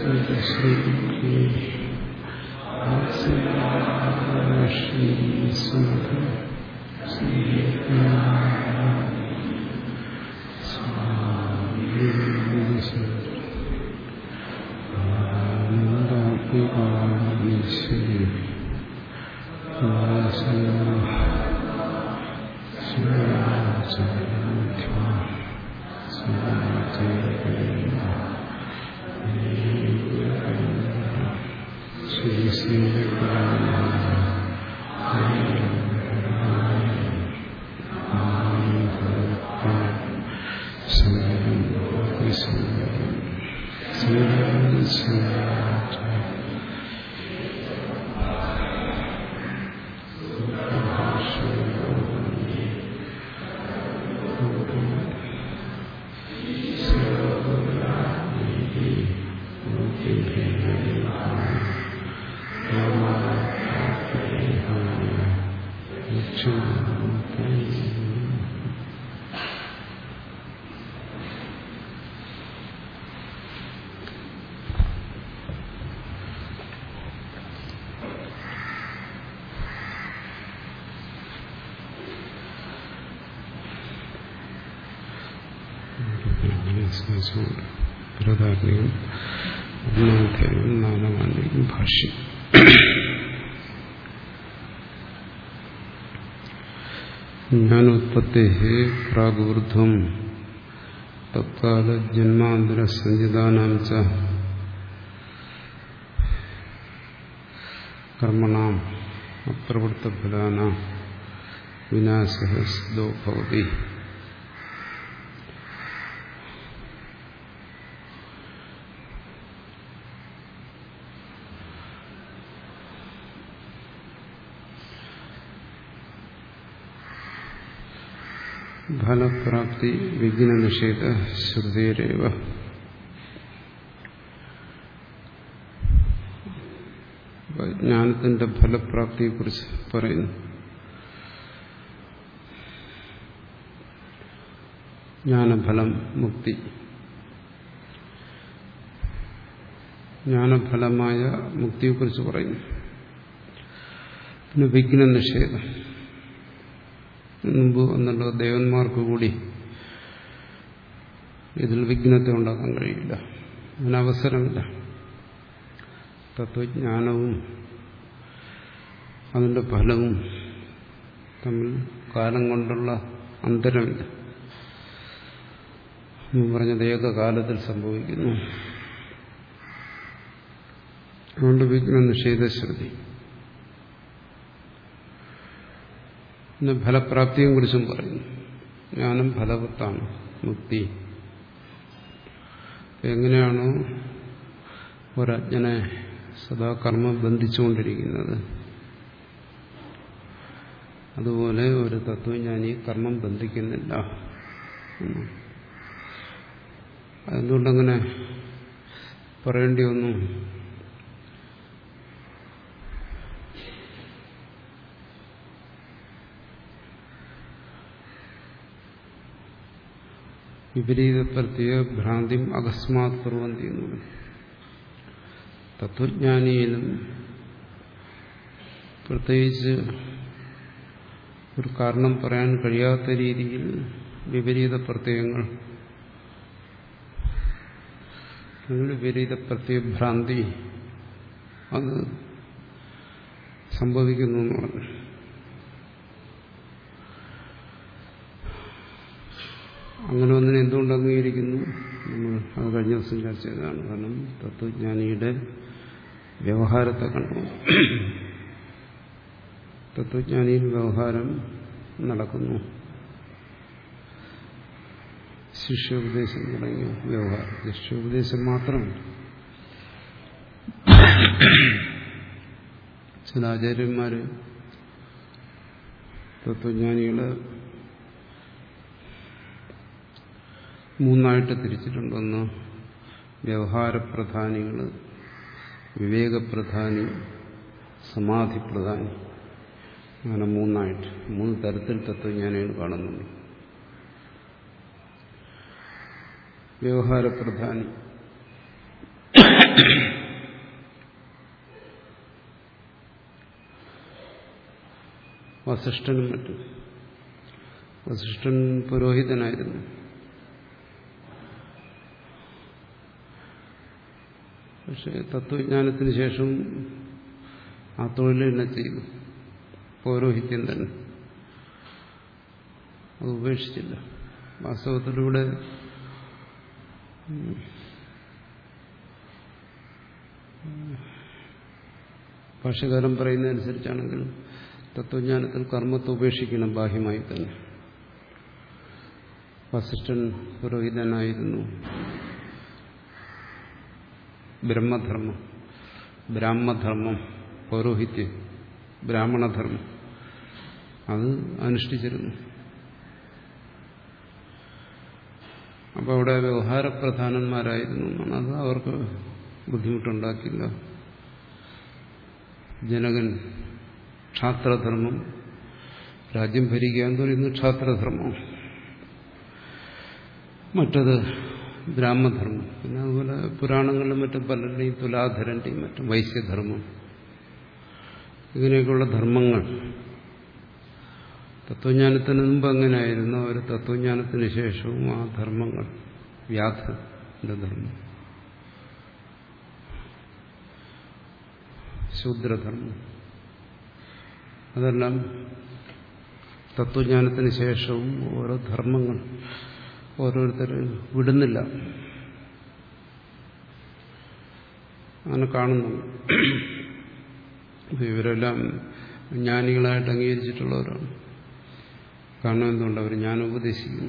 ബൃഹദാത്മികം ഒന്നാമധ്യായം നാലാമാന്തികം ഭാഷ്യം ജ്ഞാനോത്പത്തേ പ്രാഗൂർധ്വം തത്കാല ജന്മാന്തര സഞ്ചിതാനാം ച കർമ്മണാം അപ്രവൃത്തഫലാനാം വിനാശ സിദ്ധോ ഭവതി ഫലപ്രാപ്തി വിഘ്ന നിഷേധ ശ്രുതിരേവ ജ്ഞാനത്തിന്റെ ഫലപ്രാപ്തിയെക്കുറിച്ച് പറയുന്നു ജ്ഞാനഫലം മുക്തി ജ്ഞാനഫലമായ മുക്തിയെക്കുറിച്ച് പറയുന്നു പിന്നെ വിഘ്ന നിഷേധം മുമ്പ് എന്നുള്ള ദേവന്മാർക്ക് കൂടി ഇതിൽ വിഘ്നത്തെ ഉണ്ടാക്കാൻ കഴിയില്ല അതിനവസരമില്ല തത്വജ്ഞാനവും അതിൻ്റെ ഫലവും തമ്മിൽ കാലം കൊണ്ടുള്ള അന്തരമില്ല പറഞ്ഞത് ഏകകാലത്തിൽ സംഭവിക്കുന്നു അതുകൊണ്ട് വിഘ്ന നിഷേധശ്രുതി പിന്നെ ഫലപ്രാപ്തിയെ കുറിച്ചും പറയുന്നു ജ്ഞാനം ഫലവത്താണ് മുക്തി എങ്ങനെയാണോ ഒരജ്ഞനെ സദാ കർമ്മം ബന്ധിച്ചുകൊണ്ടിരിക്കുന്നത് അതുപോലെ ഒരു തത്വജ്ഞാനി കർമ്മം ബന്ധിക്കുന്നില്ല എന്തുകൊണ്ടങ്ങനെ പറയേണ്ടി വന്നു വിപരീത പ്രത്യേക ഭ്രാന്തിയും അകസ്മാത് കുറുവന്തി എന്ന് പറയും തത്വജ്ഞാനിയിലും പ്രത്യേകിച്ച് ഒരു കാരണം പറയാൻ കഴിയാത്ത രീതിയിൽ വിപരീത പ്രത്യയങ്ങൾ വിപരീത പ്രത്യയഭ്രാന്തി അത് സംഭവിക്കുന്നു എന്ന് പറഞ്ഞു അങ്ങനെ ഒന്നിനെ എന്തുകൊണ്ട് അംഗീകരിക്കുന്നു നമ്മൾ അത് കഴിഞ്ഞ ദിവസം ചർച്ച ചെയ്തതാണ് കാരണം തത്വജ്ഞാനിയുടെ വ്യവഹാരത്തെ കണ്ടു തത്വജ്ഞാനിയിൽ വ്യവഹാരം നടക്കുന്നു ശിഷ്യോപദേശം തുടങ്ങിയ വ്യവഹാരം ശിഷ്യോപദേശം മാത്രമല്ല ചില ആചാര്യന്മാര് തത്വജ്ഞാനികളെ മൂന്നായിട്ട് തിരിച്ചിട്ടുണ്ടെന്ന് വ്യവഹാരപ്രധാനികൾ വിവേകപ്രധാനി സമാധിപ്രധാനി അങ്ങനെ മൂന്നായിട്ട് മൂന്ന് തരത്തിൽ തത്വജ്ഞാനികൾ കാണുന്നുണ്ട് വ്യവഹാരപ്രധാനി വസിഷ്ഠനും മറ്റും വസിഷ്ഠൻ പുരോഹിതനായിരുന്നു പക്ഷെ തത്വജ്ഞാനത്തിന് ശേഷം ആ തൊഴിൽ തന്നെ ചെയ്തു പൗരോഹിത്യം തന്നെ അത് ഉപേക്ഷിച്ചില്ല വാസ്തവത്തിലൂടെ ഭാഷകാരൻ പറയുന്നതനുസരിച്ചാണെങ്കിൽ തത്വജ്ഞാനത്തിൽ കർമ്മത്തെ ഉപേക്ഷിക്കണം ബാഹ്യമായി തന്നെ വസിഷ്ഠൻ പുരോഹിതനായിരുന്നു ബ്രഹ്മധർമ്മം ബ്രാഹ്മധർമ്മം പൗരോഹിത്യം ബ്രാഹ്മണധർമ്മം അത് അനുഷ്ഠിച്ചിരുന്നു അപ്പോൾ അവിടെ വ്യവഹാരപ്രധാനന്മാരായിരുന്നു എന്നാണ് അത് അവർക്ക് ബുദ്ധിമുട്ടുണ്ടാക്കില്ല ജനകൻ ക്ഷാത്രധർമ്മം രാജ്യം ഭരിക്കുക എന്ന് പറയുന്നത് ക്ഷാത്രധർമ്മം മറ്റത് ബ്രാഹ്മധർമ്മം പിന്നെ അതുപോലെ പുരാണങ്ങളിലും മറ്റും പലരുടെയും തുലാധരന്റെയും മറ്റും വൈശ്യധർമ്മം ഇങ്ങനെയൊക്കെയുള്ള ധർമ്മങ്ങൾ തത്വജ്ഞാനത്തിന് മുമ്പ് അങ്ങനെയായിരുന്നു അവർ തത്വജ്ഞാനത്തിന് ശേഷവും ആ ധർമ്മങ്ങൾ വ്യാധന്റെ ധർമ്മം ശൂദ്രധർമ്മം അതെല്ലാം തത്വജ്ഞാനത്തിന് ശേഷവും ഓരോ ധർമ്മങ്ങൾ ഓരോരുത്തർ വിടുന്നില്ല അങ്ങനെ കാണുന്നുണ്ട് ഇവരെല്ലാം ജ്ഞാനികളായിട്ട് അംഗീകരിച്ചിട്ടുള്ളവരാണ് കാരണം എന്തുകൊണ്ട് അവർ ഞാൻ ഉപദേശിക്കുന്നു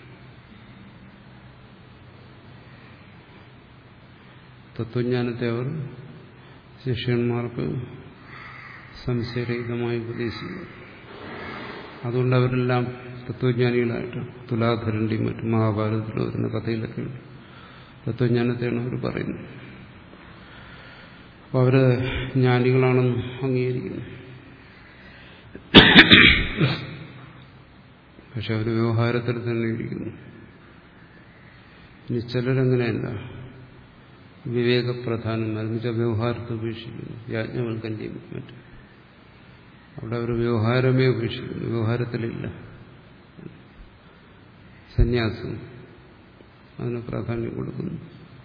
തത്വജ്ഞാനത്തെ അവർ ശിഷ്യന്മാർക്ക് സംശയരഹിതമായി ഉപദേശിക്കുന്നു അതുകൊണ്ട് അവരെല്ലാം തത്വജ്ഞാനികളായിട്ട് തുലാധരന്റെയും മറ്റും മഹാഭാരതത്തിൽ വരുന്ന കഥയിലൊക്കെ ഉണ്ട് തത്വജ്ഞാനത്തെയാണ് അവർ പറയുന്നത് അപ്പോൾ അവര് ജ്ഞാനികളാണെന്ന് അംഗീകരിക്കുന്നു പക്ഷെ അവർ വ്യവഹാരത്തിൽ തന്നെ ഇരിക്കുന്നു ഇനി ചിലരങ്ങനെയല്ല വിവേകപ്രധാനന്മാർ എന്നുവെച്ചാൽ വ്യവഹാരത്തെ ഉപേക്ഷിക്കുന്നു യാജ്ഞവൽക്കന്റെയും മറ്റും അവിടെ അവർ വ്യവഹാരമേ ഉപേക്ഷിക്കുന്നു വ്യവഹാരത്തിലില്ല സന്യാസം അതിന് പ്രാധാന്യം കൊടുക്കുന്നു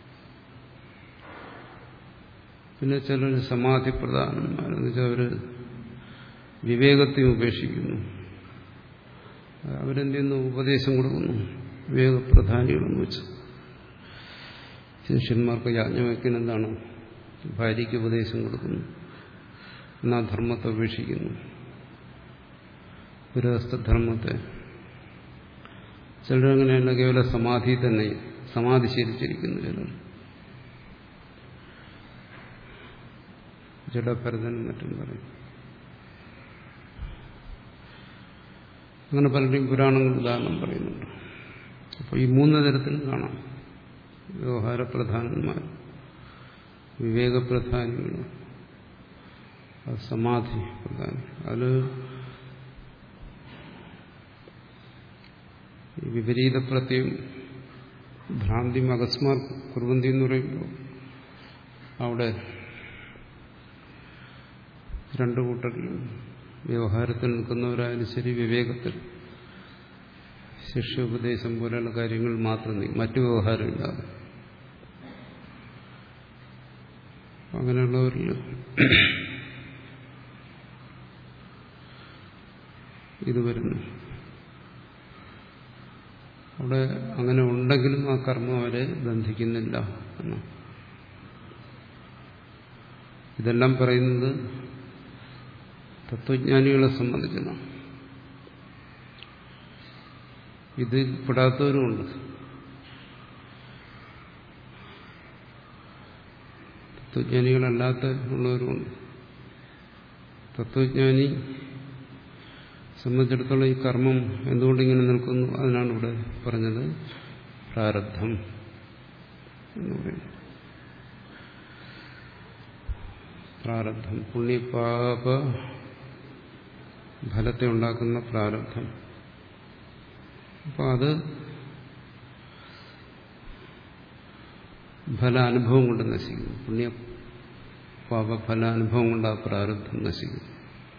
പിന്നെ ചിലർ സമാധി പ്രധാനന്മാരെന്ന് വെച്ചാൽ അവർ വിവേകത്തെ ഉപേക്ഷിക്കുന്നു അവരെന്ത് ചെയ്യുന്നു ഉപദേശം കൊടുക്കുന്നു വിവേകപ്രധാനികളെന്ന് വെച്ച് ശിഷ്യന്മാർക്ക് യാജ്ഞവയ്ക്കുന്ന എന്താണ് ഭാര്യയ്ക്ക് ഉപദേശം കൊടുക്കുന്നു എന്നാ ധർമ്മത്തെ ഉപേക്ഷിക്കുന്നു ഗൃഹസ്ഥധർമ്മത്തെ ചിലരങ്ങനെയല്ല കേവല സമാധി തന്നെ സമാധി ശീലിച്ചിരിക്കുന്നു ചിലർ ജഡഭരതനും മറ്റും പറയും അങ്ങനെ പലരുടെയും പുരാണങ്ങൾ ഉദാഹരണം പറയുന്നുണ്ട് അപ്പോൾ ഈ മൂന്ന് തരത്തിലും കാണാം വ്യവഹാരപ്രധാനന്മാർ വിവേകപ്രധാനികൾ സമാധി പ്രധാനം അതിൽ വിപരീത പ്രത്യം ഭ്രാന്തി അകസ്മാർ കുറുവന്തി എന്ന് പറയുമ്പോൾ അവിടെ രണ്ടു കൂട്ടരിലും വ്യവഹാരത്തിൽ നിൽക്കുന്നവരായാലും ശരി വിവേകത്തിൽ ശിഷ്യോപദേശം പോലെയുള്ള കാര്യങ്ങൾ മാത്രം നീ മറ്റു വ്യവഹാരമില്ലാതെ അങ്ങനെയുള്ളവരിൽ ഇത് വരുന്നു അവിടെ അങ്ങനെ ഉണ്ടെങ്കിലും ആ കർമ്മം അവരെ ബന്ധിക്കുന്നില്ല എന്ന് ഇതെല്ലാം പറയുന്നത് തത്വജ്ഞാനികളെ സംബന്ധിച്ചാണ് ഇതിൽ പെടാത്തവരുമുണ്ട് തത്വജ്ഞാനികളല്ലാത്ത ഉള്ളവരുമുണ്ട് തത്വജ്ഞാനി സംബന്ധിച്ചിടത്തോളം ഈ കർമ്മം എന്തുകൊണ്ടിങ്ങനെ നിൽക്കുന്നു അതിനാണ് ഇവിടെ പറഞ്ഞത് പ്രാരബ്ധം എന്ന് പറയുന്നത് പ്രാരബ്ധം പുണ്യപാപ ഫലത്തെ ഉണ്ടാക്കുന്ന പ്രാരബ്ധം അപ്പോൾ അത് ഫല അനുഭവം കൊണ്ട് നശിക്കുന്നു പുണ്യ പാപ ഫല അനുഭവം കൊണ്ട് ആ പ്രാരബ്ധം നശിക്കുന്നു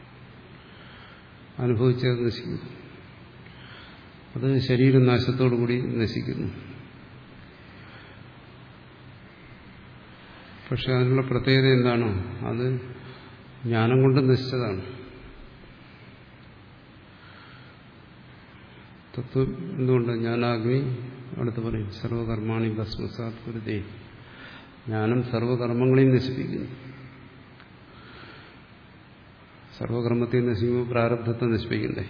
അനുഭവിച്ചത് നശിക്കുന്നു അത് ശരീരനാശത്തോടുകൂടി നശിക്കുന്നു പക്ഷെ അതിനുള്ള പ്രത്യേകത എന്താണ് അത് ജ്ഞാനം കൊണ്ട് നശിച്ചതാണ് തത്വം എന്തുകൊണ്ട് ജ്ഞാനാഗ്നി അടുത്ത് പറയും സർവകർമാണി ഭസ്മസാത് കുരുതേ ജ്ഞാനം സർവകർമ്മങ്ങളെയും നശിപ്പിക്കുന്നു സർവകർമ്മത്തെ നശിക്കുമ്പോൾ പ്രാരബ്ധത്തെ നശിപ്പിക്കണ്ടേ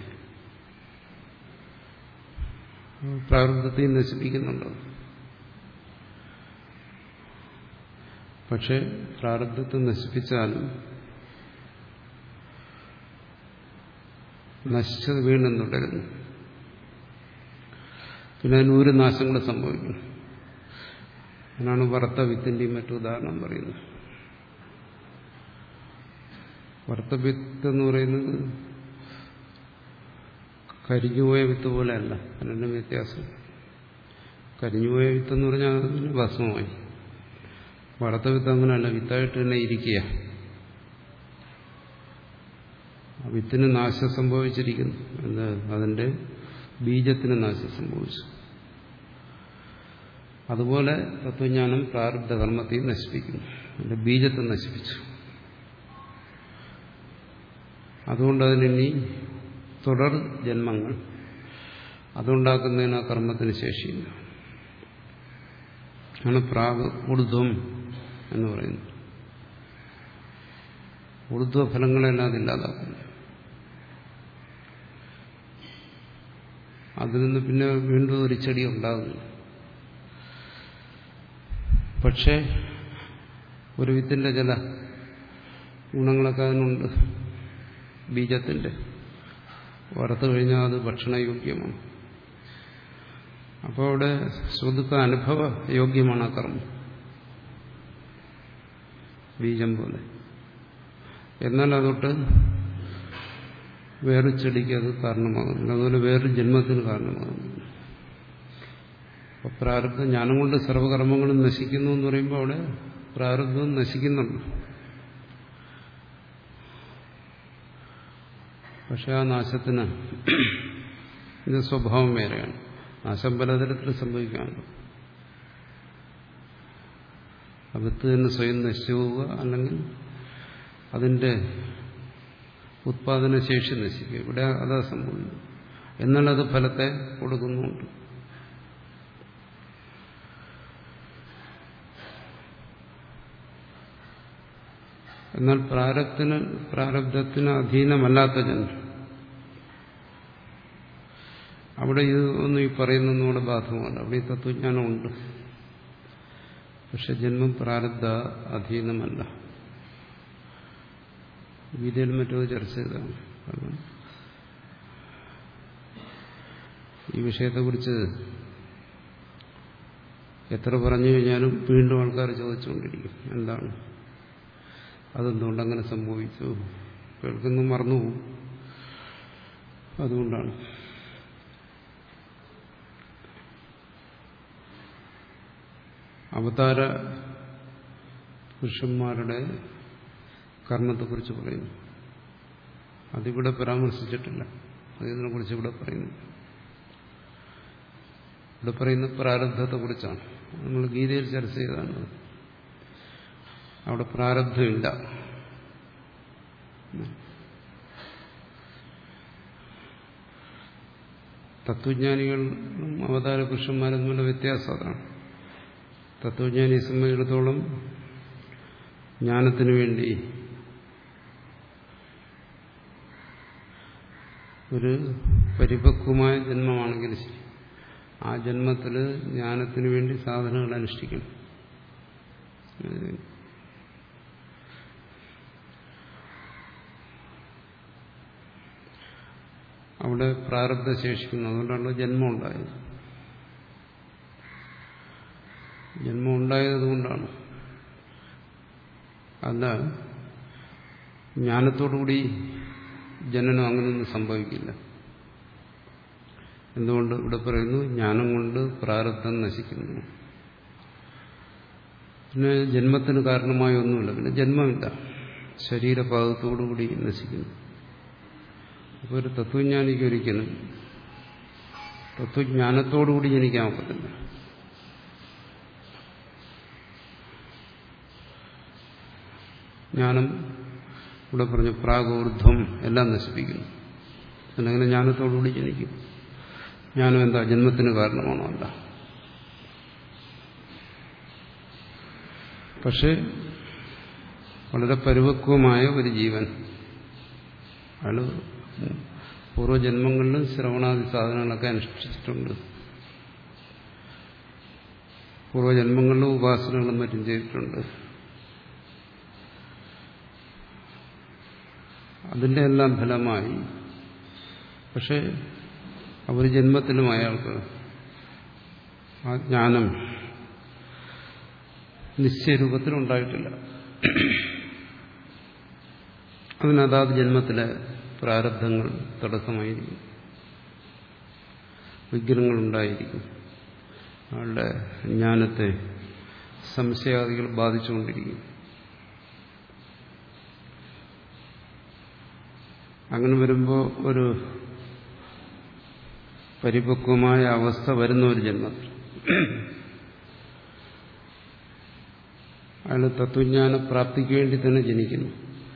പ്രാരബ്ധത്തെയും നശിപ്പിക്കുന്നുണ്ടോ പക്ഷെ പ്രാരബ്ധത്തെ നശിപ്പിച്ചാലും നശിച്ചത് വീണ്ടും തുടരുന്നു പിന്നെ അതിന് ഒരു നാശം കൂടെ സംഭവിക്കും അതിനാണ് വറുത്ത വിത്തിൻ്റെയും മറ്റു ഉദാഹരണം പറയുന്നത് വറുത്ത വിത്ത് എന്ന് പറയുന്നത് കരിഞ്ഞുപോയ വിത്ത് പോലെയല്ല അതിനും വ്യത്യാസം കരിഞ്ഞുപോയ വിത്ത് എന്ന് പറഞ്ഞാൽ അതിന് ഭസ്മമായി വറുത്ത വിത്ത് അങ്ങനെയല്ല വിത്തായിട്ട് തന്നെ ഇരിക്കുക ആ വിത്തിന് നാശം സംഭവിച്ചിരിക്കുന്നു എന്താ അതിന്റെ ബീജത്തിന് നാശം സംഭവിച്ചു അതുപോലെ തത്വജ്ഞാനം പ്രാരബ്ധ കർമ്മത്തെയും നശിപ്പിക്കുന്നു അതിന്റെ ബീജത്തെ നശിപ്പിച്ചു അതുകൊണ്ട് അതിനി തുടർ ജന്മങ്ങൾ അതുണ്ടാക്കുന്നതിന് ആ കർമ്മത്തിന് ശേഷിയില്ല ആണ് പ്രാഗ് ഊർധ്വം എന്ന് പറയുന്നത് ഊർധ്വ ഫലങ്ങളെല്ലാം അതില്ലാതാക്കുന്നു അതിൽ നിന്ന് പിന്നെ വീണ്ടും ഒരു ചെടി ഉണ്ടാകുന്നു പക്ഷേ ഒരു വിത്തിന്റെ ചില ഗുണങ്ങളൊക്കെ അതിനുണ്ട് ബീജത്തിന്റെ വറുത്തു കഴിഞ്ഞാൽ അത് ഭക്ഷണയോഗ്യമാണ് അപ്പോൾ അവിടെ സ്വതുക്ക അനുഭവ യോഗ്യമാണ് ആ കർമ്മം ബീജം പോലെ എന്നാൽ അതൊട്ട് വേറൊരു ചെടിക്ക് അത് കാരണമാകുന്നില്ല അതുപോലെ വേറൊരു ജന്മത്തിന് കാരണമാകുന്നില്ല അപ്പോൾ പ്രാരബ്ധ ജ്ഞാനം കൊണ്ട് സർവകർമ്മങ്ങളും നശിക്കുന്നു എന്ന് പറയുമ്പോൾ അവിടെ പ്രാരബ്ധവും നശിക്കുന്നുണ്ട് പക്ഷെ ആ നാശത്തിന് ഇത് സ്വഭാവം വേറെയാണ് നാശം പലതരത്തിൽ സംഭവിക്കാമല്ലോ അകത്ത് തന്നെ സ്വയം നശിച്ചു പോവുക അല്ലെങ്കിൽ അതിന്റെ ഉത്പാദനശേഷി നശിക്കുക ഇവിടെ അതാ സംഭവിക്കുന്നു എന്നാൽ അത് ഫലത്തെ കൊടുക്കുന്നുണ്ട് എന്നാൽ പ്രാരബ്ധത്തിന് പ്രാരബ്ധത്തിന് അധീനമല്ലാത്ത ജന്മം അവിടെ ഇത് ഒന്നും ഈ പറയുന്നൊന്നും കൂടെ ബാധകമല്ല അവിടെ ഈ തത്വജ്ഞാനമുണ്ട് പക്ഷെ ജന്മം പ്രാരബ്ധ അധീനമല്ല ഗീതയിൽ മറ്റോ ചർച്ച ചെയ്തതാണ് കാരണം ഈ വിഷയത്തെക്കുറിച്ച് എത്ര പറഞ്ഞു കഴിഞ്ഞാലും വീണ്ടും ആൾക്കാർ ചോദിച്ചുകൊണ്ടിരിക്കും എന്താണ് അതെന്തുകൊണ്ടങ്ങനെ സംഭവിച്ചു കേൾക്കുന്നു മറന്നുപോകും അതുകൊണ്ടാണ് അവതാര പുരുഷന്മാരുടെ കർമ്മത്തെക്കുറിച്ച് പറയുന്നു അതിവിടെ പരാമർശിച്ചിട്ടില്ല അതിനെക്കുറിച്ച് ഇവിടെ പറയുന്നു ഇവിടെ പറയുന്ന പ്രാരബ്ധത്തെക്കുറിച്ചാണ് നമ്മൾ ഗീതയിൽ ചർച്ച ചെയ്താണ് അവിടെ പ്രാരബ്ധമില്ല തത്വജ്ഞാനികളും അവതാര പുരുഷന്മാരും തമ്മിലുള്ള വ്യത്യാസം അതാണ് തത്വജ്ഞാനിയെ സംബന്ധിച്ചിടത്തോളം ജ്ഞാനത്തിനു വേണ്ടി ഒരു പരിപക്വമായ ജന്മമാണെങ്കിൽ ശരി ആ ജന്മത്തിൽ ജ്ഞാനത്തിനു വേണ്ടി സാധനങ്ങൾ അനുഷ്ഠിക്കണം അവിടെ പ്രാരബ്ധ ശേഷിക്കുന്നു അതുകൊണ്ടാണ് ജന്മം ഉണ്ടായത് ജന്മം ഉണ്ടായതുകൊണ്ടാണ് അല്ല ജ്ഞാനത്തോടുകൂടി ജനനം അങ്ങനെയൊന്നും സംഭവിക്കില്ല എന്തുകൊണ്ട് ഇവിടെ പറയുന്നു ജ്ഞാനം കൊണ്ട് പ്രാരബ്ധം നശിക്കുന്നു പിന്നെ ജന്മത്തിന് കാരണമായ ഒന്നുമില്ല പിന്നെ ജന്മമില്ല ശരീരപാദത്തോടുകൂടി നശിക്കുന്നു അപ്പോൾ ഒരു തത്വജ്ഞാനിക്ക് ഒരിക്കലും തത്വജ്ഞാനത്തോടുകൂടി ജനിക്കാൻ ഒക്കത്തില്ല ജ്ഞാനം ഇവിടെ പറഞ്ഞു പ്രാഗൂർധ്വം എല്ലാം നശിപ്പിക്കുന്നു പിന്നങ്ങനെ ജ്ഞാനത്തോടുകൂടി ജനിക്കും ജ്ഞാനം എന്താ ജന്മത്തിന് കാരണമാണോ അല്ല പക്ഷെ വളരെ പരിപക്വമായ ഒരു ജീവൻ അയാൾ പൂർവ്വജന്മങ്ങളിലും ശ്രവണാദി സാധനങ്ങളൊക്കെ അനുഷ്ഠിച്ചിട്ടുണ്ട് പൂർവ്വജന്മങ്ങളിലും ഉപാസനകളും മറ്റും ചെയ്തിട്ടുണ്ട് അതിന്റെ എല്ലാം ഫലമായി പക്ഷെ ഒരു ജന്മത്തിലും അയാൾക്ക് ആ ജ്ഞാനം നിശ്ചയരൂപത്തിലുണ്ടായിട്ടില്ല അതിന് അതാത് ജന്മത്തിലെ പ്രാരബ്ധങ്ങൾ തടസ്സമായിരിക്കും വിഗ്രഹങ്ങളുണ്ടായിരിക്കും അയാളുടെ ജ്ഞാനത്തെ സംശയാദികൾ ബാധിച്ചുകൊണ്ടിരിക്കും അങ്ങനെ വരുമ്പോൾ ഒരു പരിപക്വമായ അവസ്ഥ വരുന്ന ഒരു ജന്മത്തിൽ അയാൾ തത്വജ്ഞാന പ്രാപ്തിക്ക് വേണ്ടി തന്നെ ജനിക്കുന്നു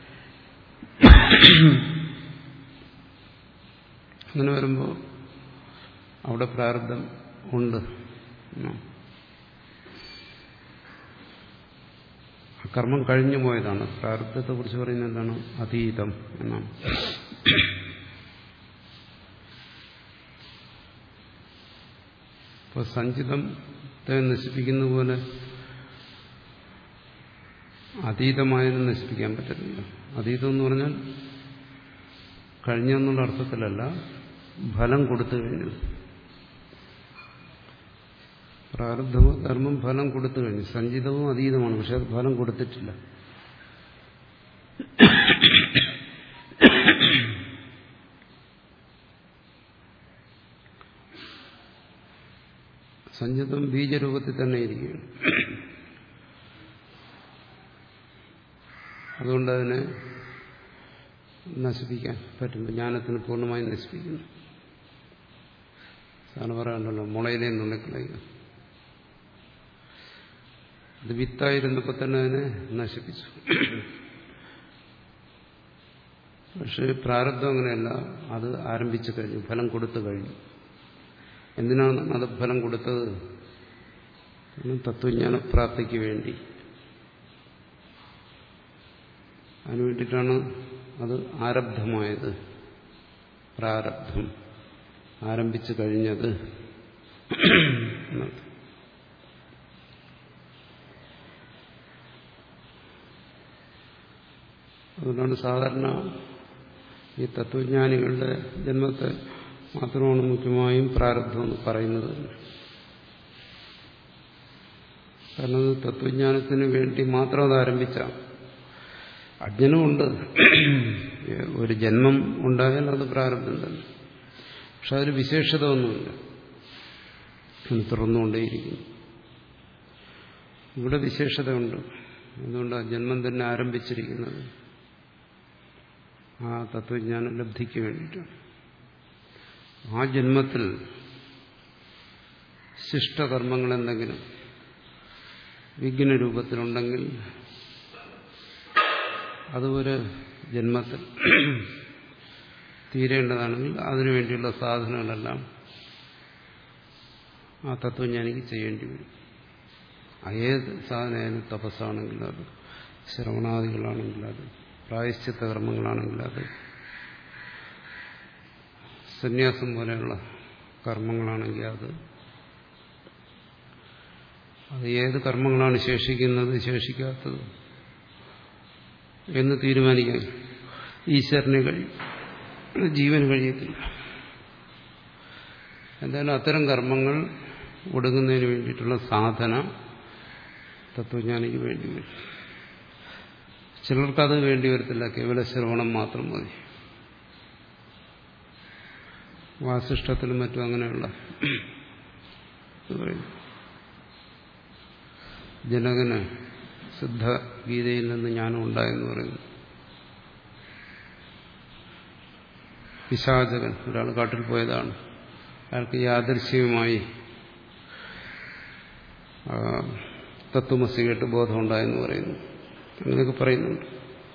അങ്ങനെ വരുമ്പോൾ അവിടെ പ്രാരബ്ധം ഉണ്ട് കർമ്മം കഴിഞ്ഞു പോയതാണ് പ്രാരബ്ധത്തെ കുറിച്ച് പറയുന്നത് എന്താണ് അതീതം എന്നാണ് ഇപ്പോൾ സഞ്ചിതത്തെ നശിപ്പിക്കുന്ന പോലെ അതീതമായതിനെ നശിപ്പിക്കാൻ പറ്റത്തില്ല അതീതം എന്ന് പറഞ്ഞാൽ കഴിഞ്ഞെന്നുള്ള അർത്ഥത്തിലല്ല ഫലം കൊടുത്തു കഴിഞ്ഞു പ്രാരബ്ധ കർമ്മം ഫലം കൊടുത്തു കഴിഞ്ഞു സഞ്ചിതവും അതീതമാണ് പക്ഷെ അത് ഫലം കൊടുത്തിട്ടില്ല സഞ്ചിതം ബീജരൂപത്തിൽ തന്നെ ഇരിക്കുകയാണ് അതുകൊണ്ട് അതിനെ നശിപ്പിക്കാൻ പറ്റും ജ്ഞാനത്തിന് പൂർണ്ണമായും നശിപ്പിക്കുന്നു സാറിന് പറയാനുണ്ടല്ലോ മുളയിലെ നുള്ളിക്കളയുക അത് വിത്തായിരുന്നപ്പോൾ തന്നെ അതിനെ നശിപ്പിച്ചു പക്ഷേ പ്രാരബ്ധം അങ്ങനെയല്ല അത് ആരംഭിച്ചു കഴിഞ്ഞു ഫലം കൊടുത്തു കഴിഞ്ഞു എന്തിനാണ് അത് ഫലം കൊടുത്തത് തത്വജ്ഞാന പ്രാപ്തിക്ക് വേണ്ടി അതിനു വേണ്ടിയിട്ടാണ് അത് ആരബ്ധമായത് പ്രാരബ്ധം ആരംഭിച്ചു കഴിഞ്ഞത് എന്നർത്ഥം അതുകൊണ്ടാണ് സാധാരണ ഈ തത്വജ്ഞാനികളുടെ ജന്മത്തെ മാത്രമാണ് മുഖ്യമായും പ്രാരബ്ധം എന്ന് പറയുന്നത് കാരണം അത് തത്വജ്ഞാനത്തിന് വേണ്ടി മാത്രം അത് ആരംഭിച്ച അജ്ഞനുമുണ്ട് ഒരു ജന്മം ഉണ്ടായാൽ അത് പ്രാരബ്ധം തന്നെ പക്ഷെ അതിൽ വിശേഷത ഒന്നുമില്ല അത് തുറന്നുകൊണ്ടേയിരിക്കുന്നു ഇവിടെ വിശേഷതയുണ്ട് അതുകൊണ്ട് ആ ജന്മം തന്നെ ആരംഭിച്ചിരിക്കുന്നത് ആ തത്വജ്ഞാന ലബ്ധിക്ക് വേണ്ടിയിട്ടാണ് ആ ജന്മത്തിൽ ശിഷ്ടകർമ്മങ്ങൾ എന്തെങ്കിലും വിഘ്ന രൂപത്തിലുണ്ടെങ്കിൽ അത് ഒരു ജന്മത്തിൽ തീരേണ്ടതാണെങ്കിൽ അതിനുവേണ്ടിയുള്ള സാധനങ്ങളെല്ലാം ആ തത്വജ്ഞാനിക്ക് ചെയ്യേണ്ടി വരും ഏത് സാധനമായാലും തപസ്സാണെങ്കിൽ അത് ശ്രവണാദികളാണെങ്കിൽ അത് പ്രായശ്ചിത്ത കർമ്മങ്ങളാണെങ്കിൽ അത് സന്യാസം പോലെയുള്ള കർമ്മങ്ങളാണെങ്കിൽ അത് അത് ഏത് കർമ്മങ്ങളാണ് ശേഷിക്കുന്നത് ശേഷിക്കാത്തത് എന്ന് തീരുമാനിക്കാൻ ഈശ്വരന് കഴിയും ജീവന് കഴിയത്തില്ല എന്തായാലും അത്തരം കർമ്മങ്ങൾ ഒടുങ്ങുന്നതിന് വേണ്ടിയിട്ടുള്ള സാധന തത്വജ്ഞാനിക്ക് വേണ്ടി വരും ചിലർക്കത് വേണ്ടി വരത്തില്ല കേവല ശ്രവണം മാത്രം മതി വാസിഷ്ടത്തിലും മറ്റും അങ്ങനെയുള്ള ജനകന് സിദ്ധ ഗീതയിൽ നിന്ന് ജ്ഞാനം ഉണ്ടായെന്ന് പറയുന്നു പിശാചകൻ ഒരാൾ കാട്ടിൽ പോയതാണ് അയാൾക്ക് യാദൃശ്യമായി തത്വമസി കേട്ട് ബോധമുണ്ടായെന്ന് പറയുന്നു അങ്ങനെയൊക്കെ പറയുന്നുണ്ട്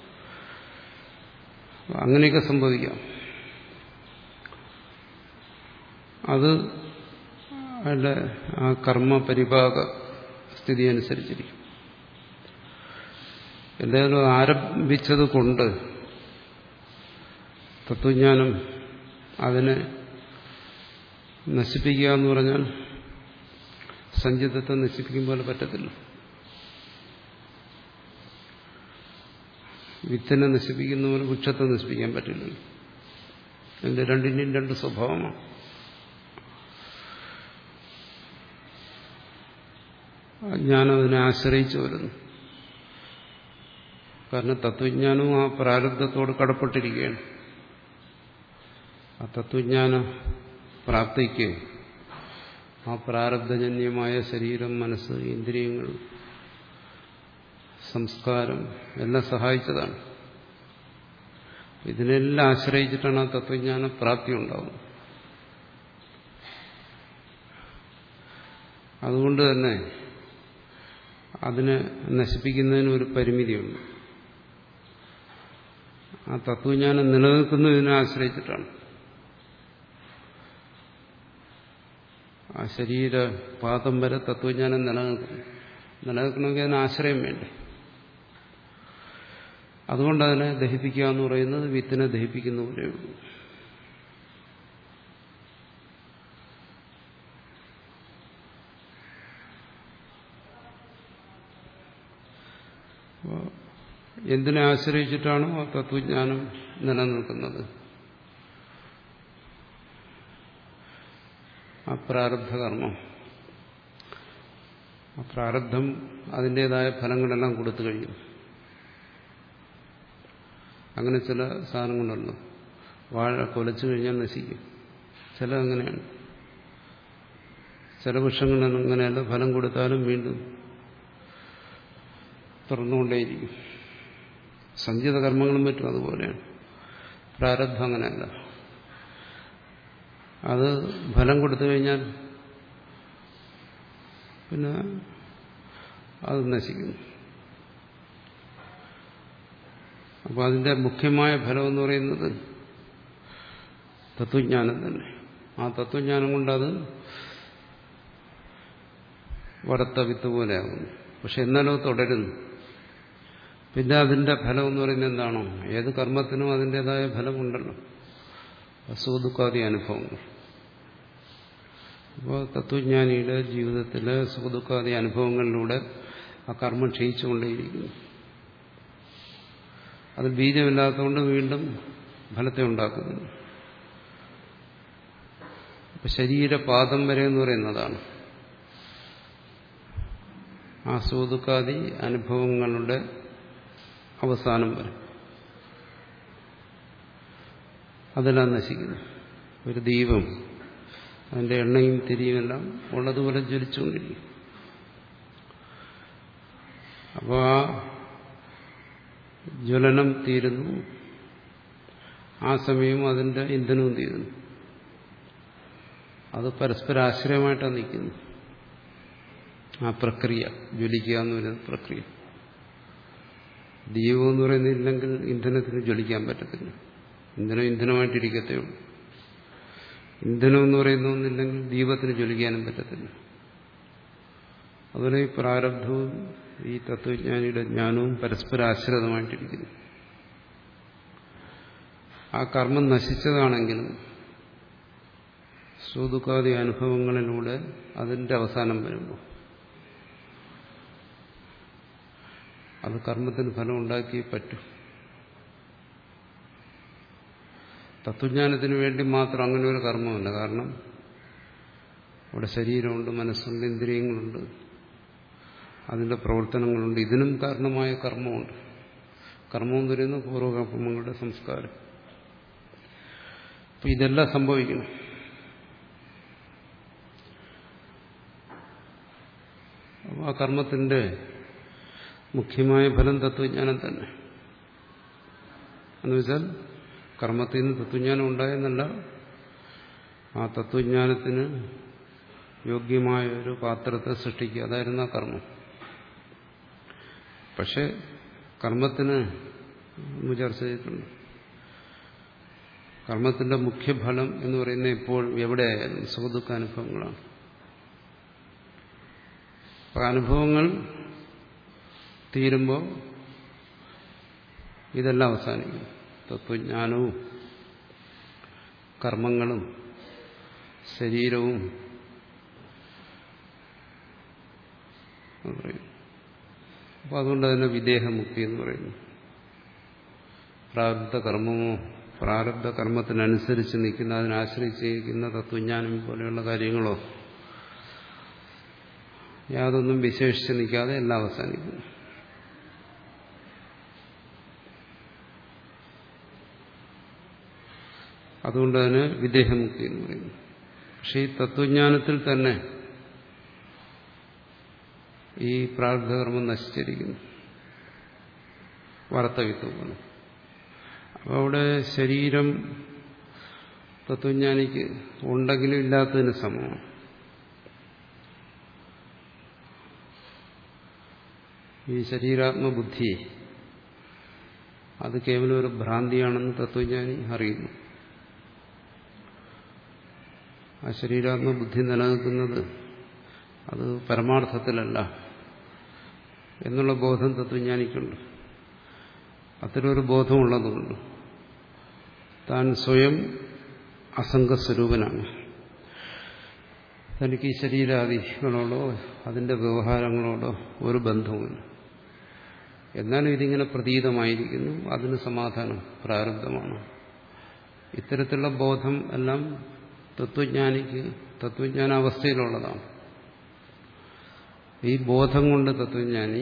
അങ്ങനെയൊക്കെ സംഭവിക്കാം അത് അയാളുടെ ആ കർമ്മ പരിഭാഗ സ്ഥിതി അനുസരിച്ചിരിക്കും എന്തായാലും ആരംഭിച്ചത് കൊണ്ട് തത്വജ്ഞാനം അതിനെ നശിപ്പിക്കുക എന്ന് പറഞ്ഞാൽ സഞ്ചിതത്തെ നശിപ്പിക്കും പോലെ പറ്റത്തില്ല വിത്തിനെ നശിപ്പിക്കുന്ന പോലെ വൃക്ഷത്തെ നശിപ്പിക്കാൻ പറ്റില്ല എന്റെ രണ്ടിൻ്റെയും രണ്ട് സ്വഭാവമാണ് ജ്ഞാനം അതിനെ ആശ്രയിച്ചു വരുന്നു കാരണം തത്വജ്ഞാനവും ആ പ്രാരബ്ധത്തോട് കടപ്പെട്ടിരിക്കുകയാണ് ആ തത്വജ്ഞാന പ്രാപ്തിക്ക് ആ പ്രാരബ്ധജന്യമായ ശരീരം മനസ്സ് ഇന്ദ്രിയങ്ങൾ സംസ്കാരം എല്ലാം സഹായിച്ചതാണ് ഇതിനെല്ലാം ആശ്രയിച്ചിട്ടാണ് ആ തത്വജ്ഞാന പ്രാപ്തി ഉണ്ടാവുന്നത് അതുകൊണ്ട് തന്നെ അതിനെ നശിപ്പിക്കുന്നതിന് ഒരു പരിമിതിയുണ്ട് ആ തത്വജ്ഞാനം നിലനിൽക്കുന്നതിനെ ആശ്രയിച്ചിട്ടാണ് ആ ശരീരപാദം വരെ തത്വജ്ഞാനം നിലനിൽക്കുന്നു നിലനിൽക്കണമെങ്കിൽ അതിന് ആശ്രയം വേണ്ടേ അതുകൊണ്ട് അതിനെ ദഹിപ്പിക്കുക എന്ന് പറയുന്നത് വിത്തിനെ ദഹിപ്പിക്കുന്ന പോലെയുള്ളൂ എന്തിനെ ആശ്രയിച്ചിട്ടാണോ ആ തത്വജ്ഞാനം നിലനിൽക്കുന്നത് ആ പ്രാരബ്ധകർമ്മം ആ പ്രാരബ്ധം അതിൻ്റെതായ ഫലങ്ങളെല്ലാം കൊടുത്തു കഴിയും അങ്ങനെ ചില സാധനങ്ങളുണ്ടല്ലോ വാഴ കൊലച്ചു കഴിഞ്ഞാൽ നശിക്കും ചില അങ്ങനെയാണ് ചില വൃക്ഷങ്ങൾ അങ്ങനെയല്ല ഫലം കൊടുത്താലും വീണ്ടും തുറന്നുകൊണ്ടേയിരിക്കും സഞ്ചിത കർമ്മങ്ങളും മറ്റും അതുപോലെയാണ് പ്രാരബ്ധം അങ്ങനെയല്ല അത് ഫലം കൊടുത്തു കഴിഞ്ഞാൽ പിന്നെ അത് നശിക്കുന്നു അപ്പോൾ അതിന്റെ മുഖ്യമായ ഫലം എന്ന് പറയുന്നത് തത്വജ്ഞാനം തന്നെ ആ തത്വജ്ഞാനം കൊണ്ടത് വറുത്ത വിത്ത് പോലെയാകുന്നു പക്ഷെ എന്നാലും അത് തുടരുന്നു പിന്നെ അതിന്റെ ഫലം എന്ന് പറയുന്നത് എന്താണോ ഏത് കർമ്മത്തിനും അതിൻ്റെതായ ഫലമുണ്ടല്ലോ സുഖദുഃഖാദി അനുഭവങ്ങൾ അപ്പോൾ തത്വജ്ഞാനിയുടെ ജീവിതത്തിലെ സുഖദുഃഖാദി അനുഭവങ്ങളിലൂടെ ആ കർമ്മം ക്ഷയിച്ചുകൊണ്ടേയിരിക്കുന്നു അത് ബീജമില്ലാത്തതുകൊണ്ട് വീണ്ടും ഫലത്തെ ഉണ്ടാക്കുന്നു അപ്പൊ ശരീരപാദം വരെ എന്ന് പറയുന്നതാണ് ആ സുഖദുഃഖാദി അനുഭവങ്ങളുടെ അവസാനം വരെ അതെല്ലാം നശിക്കുന്നു ഒരു ദീപം അതിന്റെ എണ്ണയും തിരിയുമെല്ലാം ഉള്ളതുപോലെ ജ്വലിച്ചുകൊണ്ടിരിക്കും അപ്പോൾ ആ ജ്വലനം തീരുന്നു ആ സമയം അതിന്റെ ഇന്ധനവും തീരുന്നു അത് പരസ്പരാശ്രയമായിട്ടാണ് നിൽക്കുന്നു ആ പ്രക്രിയ ജ്വലിക്കുക എന്ന് പറയുന്ന പ്രക്രിയ ദീപം എന്ന് പറയുന്നില്ലെങ്കിൽ ഇന്ധനത്തിന് ജ്വലിക്കാൻ പറ്റത്തില്ല ഇന്ധനം ഇന്ധനമായിട്ടിരിക്കത്തേ ഉള്ളൂ ഇന്ധനം എന്ന് പറയുന്ന ഒന്നില്ലെങ്കിൽ ദീപത്തിന് ജ്വലിക്കാനും പറ്റത്തില്ല അതുപോലെ ഈ പ്രാരബ്ധവും ഈ തത്വജ്ഞാനിയുടെ ജ്ഞാനവും പരസ്പരാശ്രിതമായിട്ടിരിക്കുന്നു ആ കർമ്മം നശിച്ചതാണെങ്കിലും സുദുഃഖാദി അനുഭവങ്ങളിലൂടെ അതിന്റെ അവസാനം വരുമ്പോൾ അത് കർമ്മത്തിന് ഫലം ഉണ്ടാക്കിയേ പറ്റൂ തത്വജ്ഞാനത്തിന് വേണ്ടി മാത്രം അങ്ങനെ ഒരു കർമ്മമല്ല കാരണം അവിടെ ശരീരമുണ്ട് മനസ്സുണ്ട് ഇന്ദ്രിയങ്ങളുണ്ട് അതിന്റെ പ്രവർത്തനങ്ങളുണ്ട് ഇതിനും കാരണമായ കർമ്മമുണ്ട് കർമ്മം എന്ന് പറയുന്നത് പൂർവ്വകർമ്മങ്ങളുടെ സംസ്കാരം അപ്പൊ ഇതെല്ലാം സംഭവിക്കണം അപ്പോൾ ആ കർമ്മത്തിന്റെ മുഖ്യമായ ഫലം തത്വജ്ഞാനം തന്നെ എന്നുവെച്ചാൽ കർമ്മത്തിൽ നിന്ന് തത്വജ്ഞാനം ഉണ്ടായെന്നല്ല ആ തത്വജ്ഞാനത്തിന് യോഗ്യമായ ഒരു പാത്രത്തെ സൃഷ്ടിക്കുക അതായിരുന്നു ആ കർമ്മം പക്ഷെ കർമ്മത്തിന് നമ്മൾ ചർച്ച ചെയ്തിട്ടുണ്ട് കർമ്മത്തിന്റെ മുഖ്യഫലം എന്ന് പറയുന്നത് ഇപ്പോൾ എവിടെയായാലും സുഖദുഃഖ അനുഭവങ്ങളാണ് അപ്പൊ അനുഭവങ്ങൾ തീരുമ്പോൾ ഇതെല്ലാം അവസാനിക്കും തത്വജ്ഞാനവും കർമ്മങ്ങളും ശരീരവും പറയും അപ്പൊ അതുകൊണ്ട് തന്നെ വിദേഹമുക്തി എന്ന് പറയുന്നു പ്രാരബ്ധ കർമ്മമോ പ്രാരബ്ധ കർമ്മത്തിനനുസരിച്ച് നിൽക്കുന്ന അതിനാശ്രയിച്ച് നിൽക്കുന്ന തത്വജ്ഞാനം പോലെയുള്ള കാര്യങ്ങളോ യാതൊന്നും വിശേഷിച്ച് നിൽക്കാതെ എല്ലാം അവസാനിക്കുന്നു അതുകൊണ്ട് തന്നെ വിദേഹമുക്തി എന്ന് പറയുന്നു പക്ഷെ ഈ തത്വജ്ഞാനത്തിൽ തന്നെ ഈ പ്രാരബ്ധകർമ്മം നശിച്ചിരിക്കുന്നു വാർത്തവിത്വമാണ് അപ്പോൾ അവിടെ ശരീരം തത്വജ്ഞാനിക്ക് ഉണ്ടെങ്കിലും ഇല്ലാത്തതിന് സമമാണ് ഈ ശരീരാത്മബുദ്ധി അത് കേവലം ഒരു ഭ്രാന്തിയാണെന്ന് തത്വജ്ഞാനി അറിയുന്നു ആ ശരീരാത്മബുദ്ധി നിലനിൽക്കുന്നത് അത് പരമാർത്ഥത്തിലല്ല എന്നുള്ള ബോധം തത്വജ്ഞാനിക്കുണ്ട് അത്തരമൊരു ബോധമുള്ളതുകൊണ്ട് താൻ സ്വയം അസംഗസ്വരൂപനാണ് തനിക്ക് ഈ ശരീരാദികളോടോ അതിന്റെ വ്യവഹാരങ്ങളോടോ ഒരു ബന്ധവുമില്ല എന്നാലും ഇതിങ്ങനെ പ്രതീതമായിരിക്കുന്നു അതിന് സമാധാനം പ്രാരബ്ധമാണ് ഇത്തരത്തിലുള്ള ബോധം എല്ലാം തത്വജ്ഞാനിക്ക് തത്വജ്ഞാനാവസ്ഥയിലുള്ളതാണ് ഈ ബോധം കൊണ്ട് തത്വജ്ഞാനി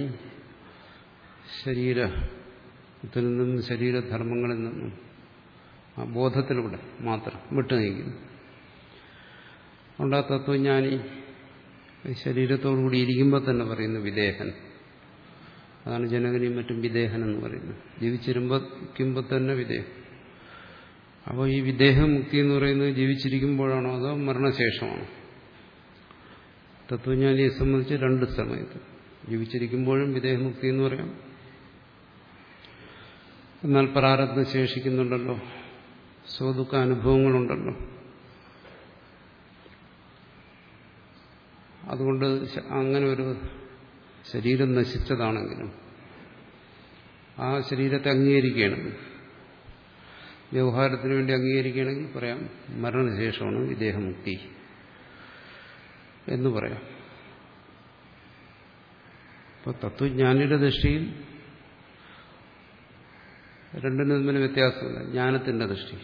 ശരീരത്തിൽ നിന്നും ശരീരധർമ്മങ്ങളിൽ നിന്നും ആ ബോധത്തിലൂടെ മാത്രം വിട്ടുനീക്കുന്നു അതുകൊണ്ട് ആ തത്വജ്ഞാനി ശരീരത്തോടുകൂടി ഇരിക്കുമ്പോൾ തന്നെ പറയുന്നു വിദേഹൻ അതാണ് ജനകനെയും മറ്റും വിദേഹൻ എന്ന് പറയുന്നത് ജീവിച്ചിരുമ്പോൾ തന്നെ വിദേഹം അപ്പോൾ ഈ വിദേഹമുക്തി എന്ന് പറയുന്നത് ജീവിച്ചിരിക്കുമ്പോഴാണോ അതോ മരണശേഷമാണോ തത്വജ്ഞാനിയെ സംബന്ധിച്ച് രണ്ട് സമയത്ത് ജീവിച്ചിരിക്കുമ്പോഴും വിദേഹമുക്തി എന്ന് പറയാം എന്നാൽ പ്രാരബ്ധം ശേഷിക്കുന്നുണ്ടല്ലോ സ്വദുഃഖ അനുഭവങ്ങളുണ്ടല്ലോ അതുകൊണ്ട് അങ്ങനെ ഒരു ശരീരം നശിച്ചതാണെങ്കിലും ആ ശരീരത്തെ അംഗീകരിക്കുകയാണെങ്കിൽ വ്യവഹാരത്തിന് വേണ്ടി അംഗീകരിക്കുകയാണെങ്കിൽ പറയാം മരണശേഷമാണ് വിദേഹമുക്തി എന്ന് പറയാം അപ്പോൾ തത്വജ്ഞാനിയുടെ ദൃഷ്ടിയിൽ രണ്ടിനും തമ്മിൽ വ്യത്യാസമില്ല ജ്ഞാനത്തിന്റെ ദൃഷ്ടി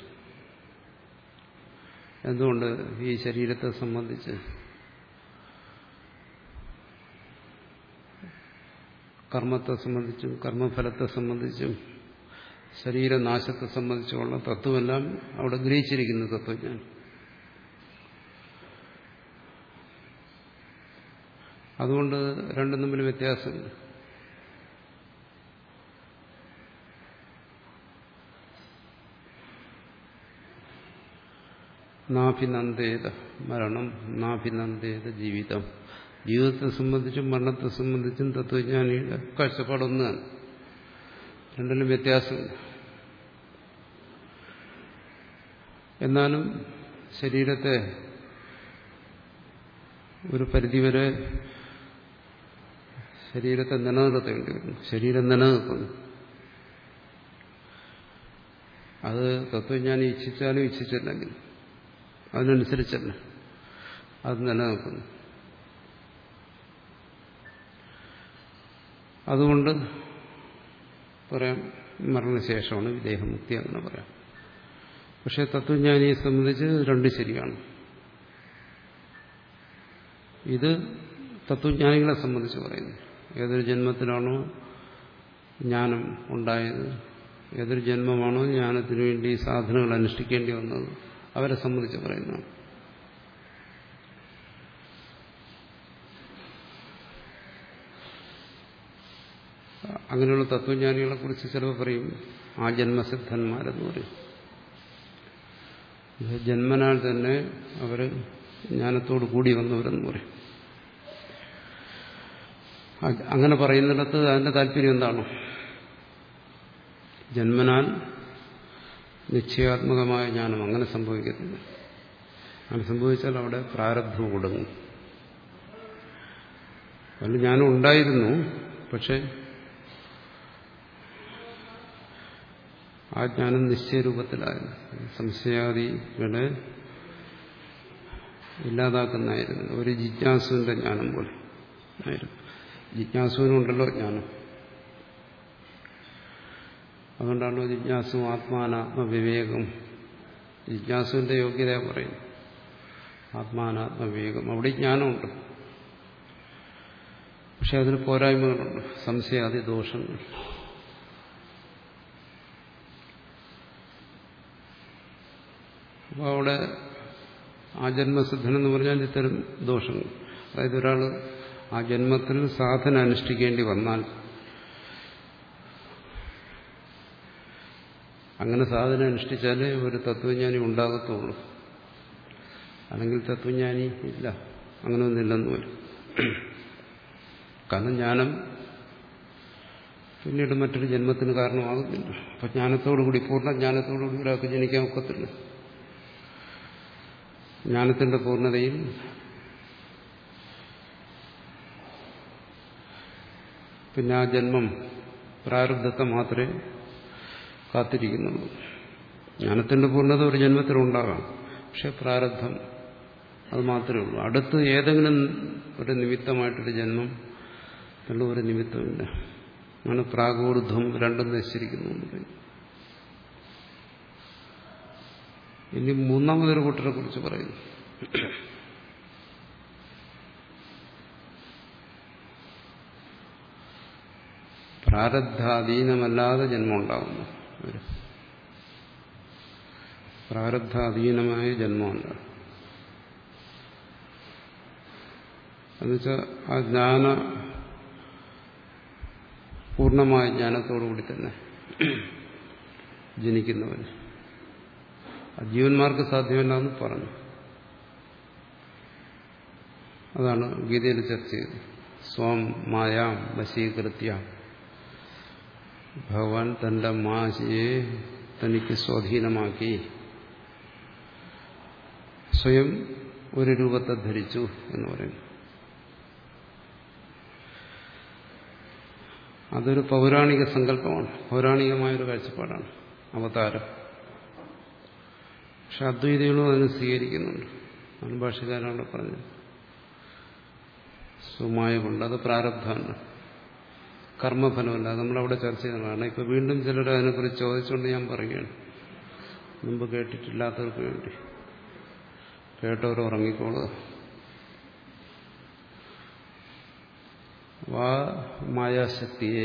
എന്തുകൊണ്ട് ഈ ശരീരത്തെ സംബന്ധിച്ച് കർമ്മത്തെ സംബന്ധിച്ചും കർമ്മഫലത്തെ സംബന്ധിച്ചും ശരീരനാശത്തെ സംബന്ധിച്ചുള്ള തത്വമെല്ലാം അവിടെ ഗ്രഹിച്ചിരിക്കുന്നു തത്വജ്ഞാൻ അതുകൊണ്ട് രണ്ടും തമ്മിൽ വ്യത്യാസമില്ല നാഭിനന്ദേത മരണം നാഭിനന്ദേത ജീവിതം ജീവിതത്തെ സംബന്ധിച്ചും മരണത്തെ സംബന്ധിച്ചും തത്വജ്ഞാനിയുടെ കാഴ്ചപ്പാടൊന്ന് തന്നെ രണ്ടിലും വ്യത്യാസമില്ല എന്നാലും ശരീരത്തെ ഒരു പരിധിവരെ ശരീരത്തെ നിലനിർത്തേണ്ടി വരുന്നു ശരീരം നിലനിൽക്കുന്നു അത് തത്വജ്ഞാനി ഇച്ഛിച്ചാലും ഇച്ഛിച്ചില്ലെങ്കിൽ അതിനനുസരിച്ചല്ല അത് നിലനിൽക്കുന്നു അതുകൊണ്ട് പറയാം മരണശേഷമാണ് വിദേഹമുക്തി അങ്ങനെ പറയാം പക്ഷെ തത്വജ്ഞാനിയെ സംബന്ധിച്ച് രണ്ട് ശരിയാണ് ഇത് തത്വജ്ഞാനികളെ സംബന്ധിച്ച് പറയുന്നു ഏതൊരു ജന്മത്തിലാണോ ജ്ഞാനം ഉണ്ടായത് ഏതൊരു ജന്മമാണോ ജ്ഞാനത്തിനു വേണ്ടി സാധനങ്ങൾ അനുഷ്ഠിക്കേണ്ടി വന്നത് അവരെ സംബന്ധിച്ച് പറയുന്നതാണ് അങ്ങനെയുള്ള തത്വജ്ഞാനികളെ കുറിച്ച് ചിലപ്പോൾ പറയും ആ ജന്മസിദ്ധന്മാരെന്ന് പറയും ജന്മനാൽ തന്നെ അവർ ജ്ഞാനത്തോട് കൂടി വന്നവരെന്ന് പറയും അങ്ങനെ പറയുന്നിടത്ത് അതിന്റെ താല്പര്യം എന്താണ് ജന്മനാൽ നിശ്ചയാത്മകമായ ജ്ഞാനം അങ്ങനെ സംഭവിക്കത്തില്ല അങ്ങനെ സംഭവിച്ചാൽ അവിടെ പ്രാരബ്ധം കൊടുങ്ങും അതിൽ ജ്ഞാനം ഉണ്ടായിരുന്നു പക്ഷെ ആ ജ്ഞാനം നിശ്ചയരൂപത്തിലായിരുന്നു സംശയാദികളെ ഇല്ലാതാക്കുന്നതായിരുന്നു ഒരു ജിജ്ഞാസുവിന്റെ ജ്ഞാനം പോലെ ആയിരുന്നു ജിജ്ഞാസുവിനുണ്ടല്ലോ ജ്ഞാനം അതുകൊണ്ടാണല്ലോ ജിജ്ഞാസു ആത്മാനാത്മവിവേകം ജിജ്ഞാസുവിന്റെ യോഗ്യത പറയും ആത്മാനാത്മവിവേകം അവിടെ ജ്ഞാനമുണ്ട് പക്ഷെ അതിന് പോരായ്മകളുണ്ട് സംശയാദി ദോഷങ്ങൾ അപ്പോൾ അവിടെ ആ ജന്മസിദ്ധൻ എന്ന് പറഞ്ഞാൽ ഇത്തരം ദോഷങ്ങൾ അതായത് ഒരാൾ ആ ജന്മത്തിൽ സാധന അനുഷ്ഠിക്കേണ്ടി വന്നാൽ അങ്ങനെ സാധന അനുഷ്ഠിച്ചാലേ ഒരു തത്വജ്ഞാനി ഉണ്ടാകത്തുള്ളൂ അല്ലെങ്കിൽ തത്വജ്ഞാനി ഇല്ല അങ്ങനെ ഒന്നില്ലെന്ന് വരും കാരണം ജ്ഞാനം പിന്നീട് മറ്റൊരു ജന്മത്തിന് കാരണമാകുന്നില്ല അപ്പൊ ജ്ഞാനത്തോടുകൂടി പൂർണ്ണ ജ്ഞാനത്തോടുകൂടി ഒരാൾക്ക് ജനിക്കാൻ ഒക്കത്തില്ല ജ്ഞാനത്തിന്റെ പൂർണ്ണതയിൽ പിന്നെ ആ ജന്മം പ്രാരബ്ധത്തെ മാത്രമേ കാത്തിരിക്കുന്നുള്ളൂ ജ്ഞാനത്തിന്റെ പൂർണ്ണത ഒരു ജന്മത്തിലുണ്ടാകാം പക്ഷെ പ്രാരബ്ധം അത് മാത്രമേ ഉള്ളൂ അടുത്ത് ഏതെങ്കിലും ഒരു നിമിത്തമായിട്ടൊരു ജന്മം എന്നുള്ള ഒരു നിമിത്തമില്ല അങ്ങനെ പ്രാഗൂർധ്വം രണ്ടും നശിച്ചിരിക്കുന്നു ഇനി മൂന്നാമതൊരു കൂട്ടരെ കുറിച്ച് പറയുന്നു പ്രാരബ്ധാധീനമല്ലാതെ ജന്മം ഉണ്ടാകുന്നു പ്രാരബ്ധാധീനമായ ജന്മമല്ല എന്നുവെച്ചാൽ ആ ജ്ഞാന പൂർണ്ണമായ ജ്ഞാനത്തോടുകൂടി തന്നെ ജനിക്കുന്നവർ ജീവന്മാർക്ക് സാധ്യമല്ല എന്ന് പറഞ്ഞു അതാണ് ഗീതയിൽ ചർച്ച ചെയ്തത് സ്വം മായാം വശീകൃത്യ ഭഗവാൻ തന്റെ മാശയെ തനിക്ക് സ്വാധീനമാക്കി സ്വയം ഒരു രൂപത്തെ ധരിച്ചു എന്ന് പറയുന്നു അതൊരു പൗരാണിക സങ്കല്പമാണ് പൗരാണികമായൊരു കാഴ്ചപ്പാടാണ് അവതാരം പക്ഷെ അദ്വൈതികളും അതിന് സ്വീകരിക്കുന്നുണ്ട് ആണ് ഭാഷകാരനോട് പറഞ്ഞത് സുമായ കൊണ്ട് അത് പ്രാരബ്ധമാണ് കർമ്മഫലമല്ല നമ്മളവിടെ ചർച്ച ചെയ്യുന്നതാണ് ഇപ്പൊ വീണ്ടും ചിലർ അതിനെക്കുറിച്ച് ചോദിച്ചുകൊണ്ട് ഞാൻ പറയുകയാണ് മുമ്പ് കേട്ടിട്ടില്ലാത്തവർക്ക് വേണ്ടി കേട്ടവർ ഉറങ്ങിക്കോളുക വാ മായാശക്തിയെ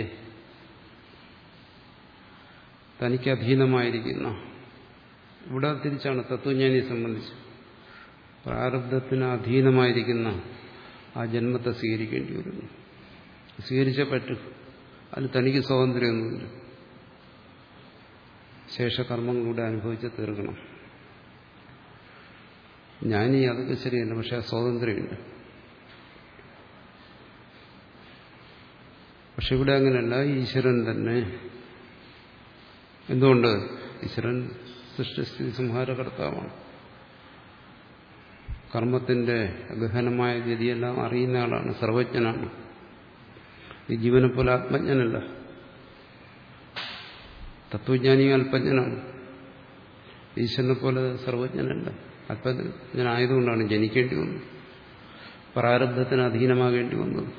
തനിക്ക് അധീനമായിരിക്കുന്ന ഇവിടെ തിരിച്ചാണ് തത്വജ്ഞാനിയെ സംബന്ധിച്ച് പ്രാരബ്ധത്തിന് അധീനമായിരിക്കുന്ന ആ ജന്മത്തെ സ്വീകരിക്കേണ്ടി വരുന്നു സ്വീകരിച്ചേ പറ്റൂ അതിൽ തനിക്ക് സ്വാതന്ത്ര്യമൊന്നുമില്ല ശേഷകർമ്മങ്ങളിലൂടെ അനുഭവിച്ച് തീർക്കണം ഞാനീ അതൊക്കെ ശരിയല്ല പക്ഷെ ആ സ്വാതന്ത്ര്യമില്ല പക്ഷെ ഇവിടെ അങ്ങനെയല്ല ഈശ്വരൻ തന്നെ എന്തുകൊണ്ട് ഈശ്വരൻ സൃഷ്ടിസ്ഥിതി സംഹാരകർത്താവാണ് കർമ്മത്തിന്റെ ഗഹനമായ ഗതിയെല്ലാം അറിയുന്ന ആളാണ് സർവജ്ഞനാണ് ഈ ജീവനെ പോലെ ആത്മജ്ഞനല്ല തത്വജ്ഞാനി അല്പജ്ഞനാണ് ഈശ്വരനെ പോലെ സർവജ്ഞനല്ല അല്പജ്ഞനായതുകൊണ്ടാണ് ജനിക്കേണ്ടി വന്നത് പ്രാരബ്ധത്തിന് അധീനമാകേണ്ടി വന്നത്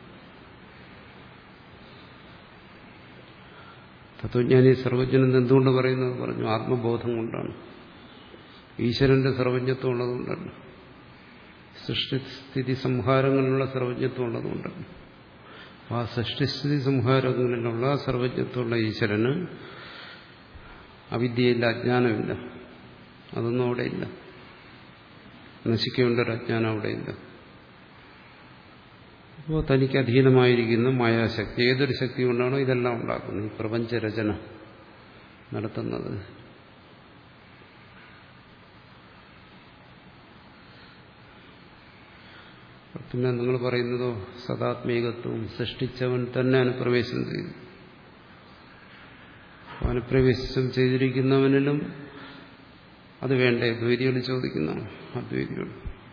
തത്വജ്ഞാനി സർവജ്ഞൻ എന്തുകൊണ്ട് പറയുന്നത് പറഞ്ഞു ആത്മബോധം കൊണ്ടാണ് ഈശ്വരന്റെ സർവജ്ഞത്വം ഉള്ളതുകൊണ്ടല്ല സൃഷ്ടിസ്ഥിതി സംഹാരങ്ങളിലുള്ള സർവജ്ഞത്വം ഉള്ളതുകൊണ്ടല്ല ആ സൃഷ്ടിസ്ഥിതി സംഹാരങ്ങളിലുള്ള സർവജ്ഞത്വമുള്ള ഈശ്വരന് അവിദ്യയില്ല അജ്ഞാനമില്ല അതൊന്നും അവിടെയില്ല നശിക്കേണ്ട ഒരു അജ്ഞാനം അവിടെയില്ല അപ്പോൾ തനിക്ക് അധീനമായിരിക്കുന്ന മായാശക്തി ഏതൊരു ശക്തി കൊണ്ടാണോ ഇതെല്ലാം ഉണ്ടാക്കുന്നത് ഈ പ്രപഞ്ചരചന നടത്തുന്നത് പിന്നെ നിങ്ങൾ പറയുന്നതോ സദാത്മീകത്വം സൃഷ്ടിച്ചവൻ തന്നെ അനുപ്രവേശം ചെയ്തു അനുപ്രവേശം ചെയ്തിരിക്കുന്നവനിലും അത് വേണ്ടേ ദ്വൈതികൾ ചോദിക്കുന്നതാണ് അദ്വൈതികൾ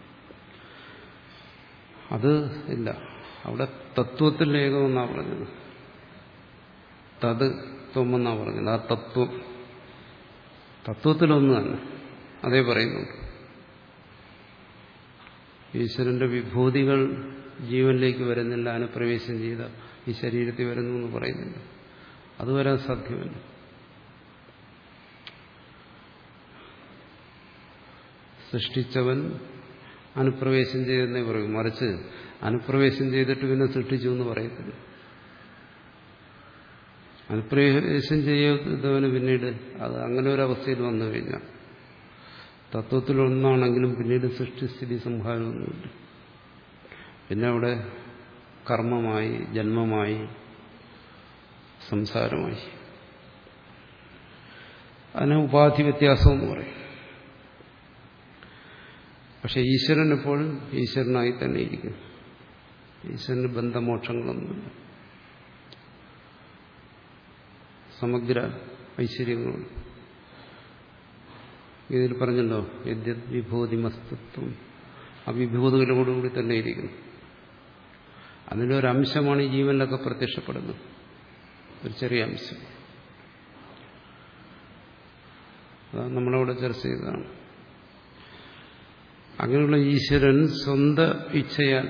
അത് ഇല്ല അവിടെ തത്വത്തിൽ ഏകമെന്നാ പറഞ്ഞത് തത് ത്വമെന്നാ പറഞ്ഞത് ആ തത്വം തത്വത്തിലൊന്ന് തന്നെ അതേ പറയുന്നുണ്ട് ഈശ്വരന്റെ വിഭൂതികൾ ജീവനിലേക്ക് വരുന്നില്ല അനുപ്രവേശം ചെയ്ത ഈ ശരീരത്തിൽ വരുന്നു എന്ന് പറയുന്നില്ല അത് വരാൻ സാധ്യമല്ല സൃഷ്ടിച്ചവൻ അനുപ്രവേശം ചെയ്തെന്നേ പറയും മറിച്ച് അനുപ്രവേശം ചെയ്തിട്ട് പിന്നെ സൃഷ്ടിച്ചു എന്ന് പറയത്തില്ല അനുപ്രവേശം ചെയ്തവന് പിന്നീട് അത് അങ്ങനെ ഒരു അവസ്ഥയിൽ വന്നു കഴിഞ്ഞാൽ തത്വത്തിലൊന്നാണെങ്കിലും പിന്നീട് സൃഷ്ടിസ്ഥിതി സംഹാരമൊന്നുമില്ല പിന്നെ അവിടെ കർമ്മമായി ജന്മമായി സംസാരമായി അതിന് ഉപാധി വ്യത്യാസം എന്ന് പറയും പക്ഷെ ഈശ്വരൻ എപ്പോഴും ഈശ്വരനായി തന്നെ ഇരിക്കും ഈശ്വരന് ബന്ധമോക്ഷങ്ങളൊന്നുമില്ല സമഗ്ര ഐശ്വര്യങ്ങളുണ്ട് ഇതിൽ പറഞ്ഞല്ലോ യദ്യത് വിഭൂതിമസ്തത്വം ആ വിഭൂതികളോടുകൂടി തന്നെ ഇരിക്കുന്നു അതിൻ്റെ ഒരു അംശമാണ് ഈ ജീവനിലൊക്കെ പ്രത്യക്ഷപ്പെടുന്നത് ഒരു ചെറിയ അംശം അതാണ് നമ്മളവിടെ ചർച്ച ചെയ്തതാണ് അങ്ങനെയുള്ള ഈശ്വരൻ സ്വന്തം ഇച്ഛയാൽ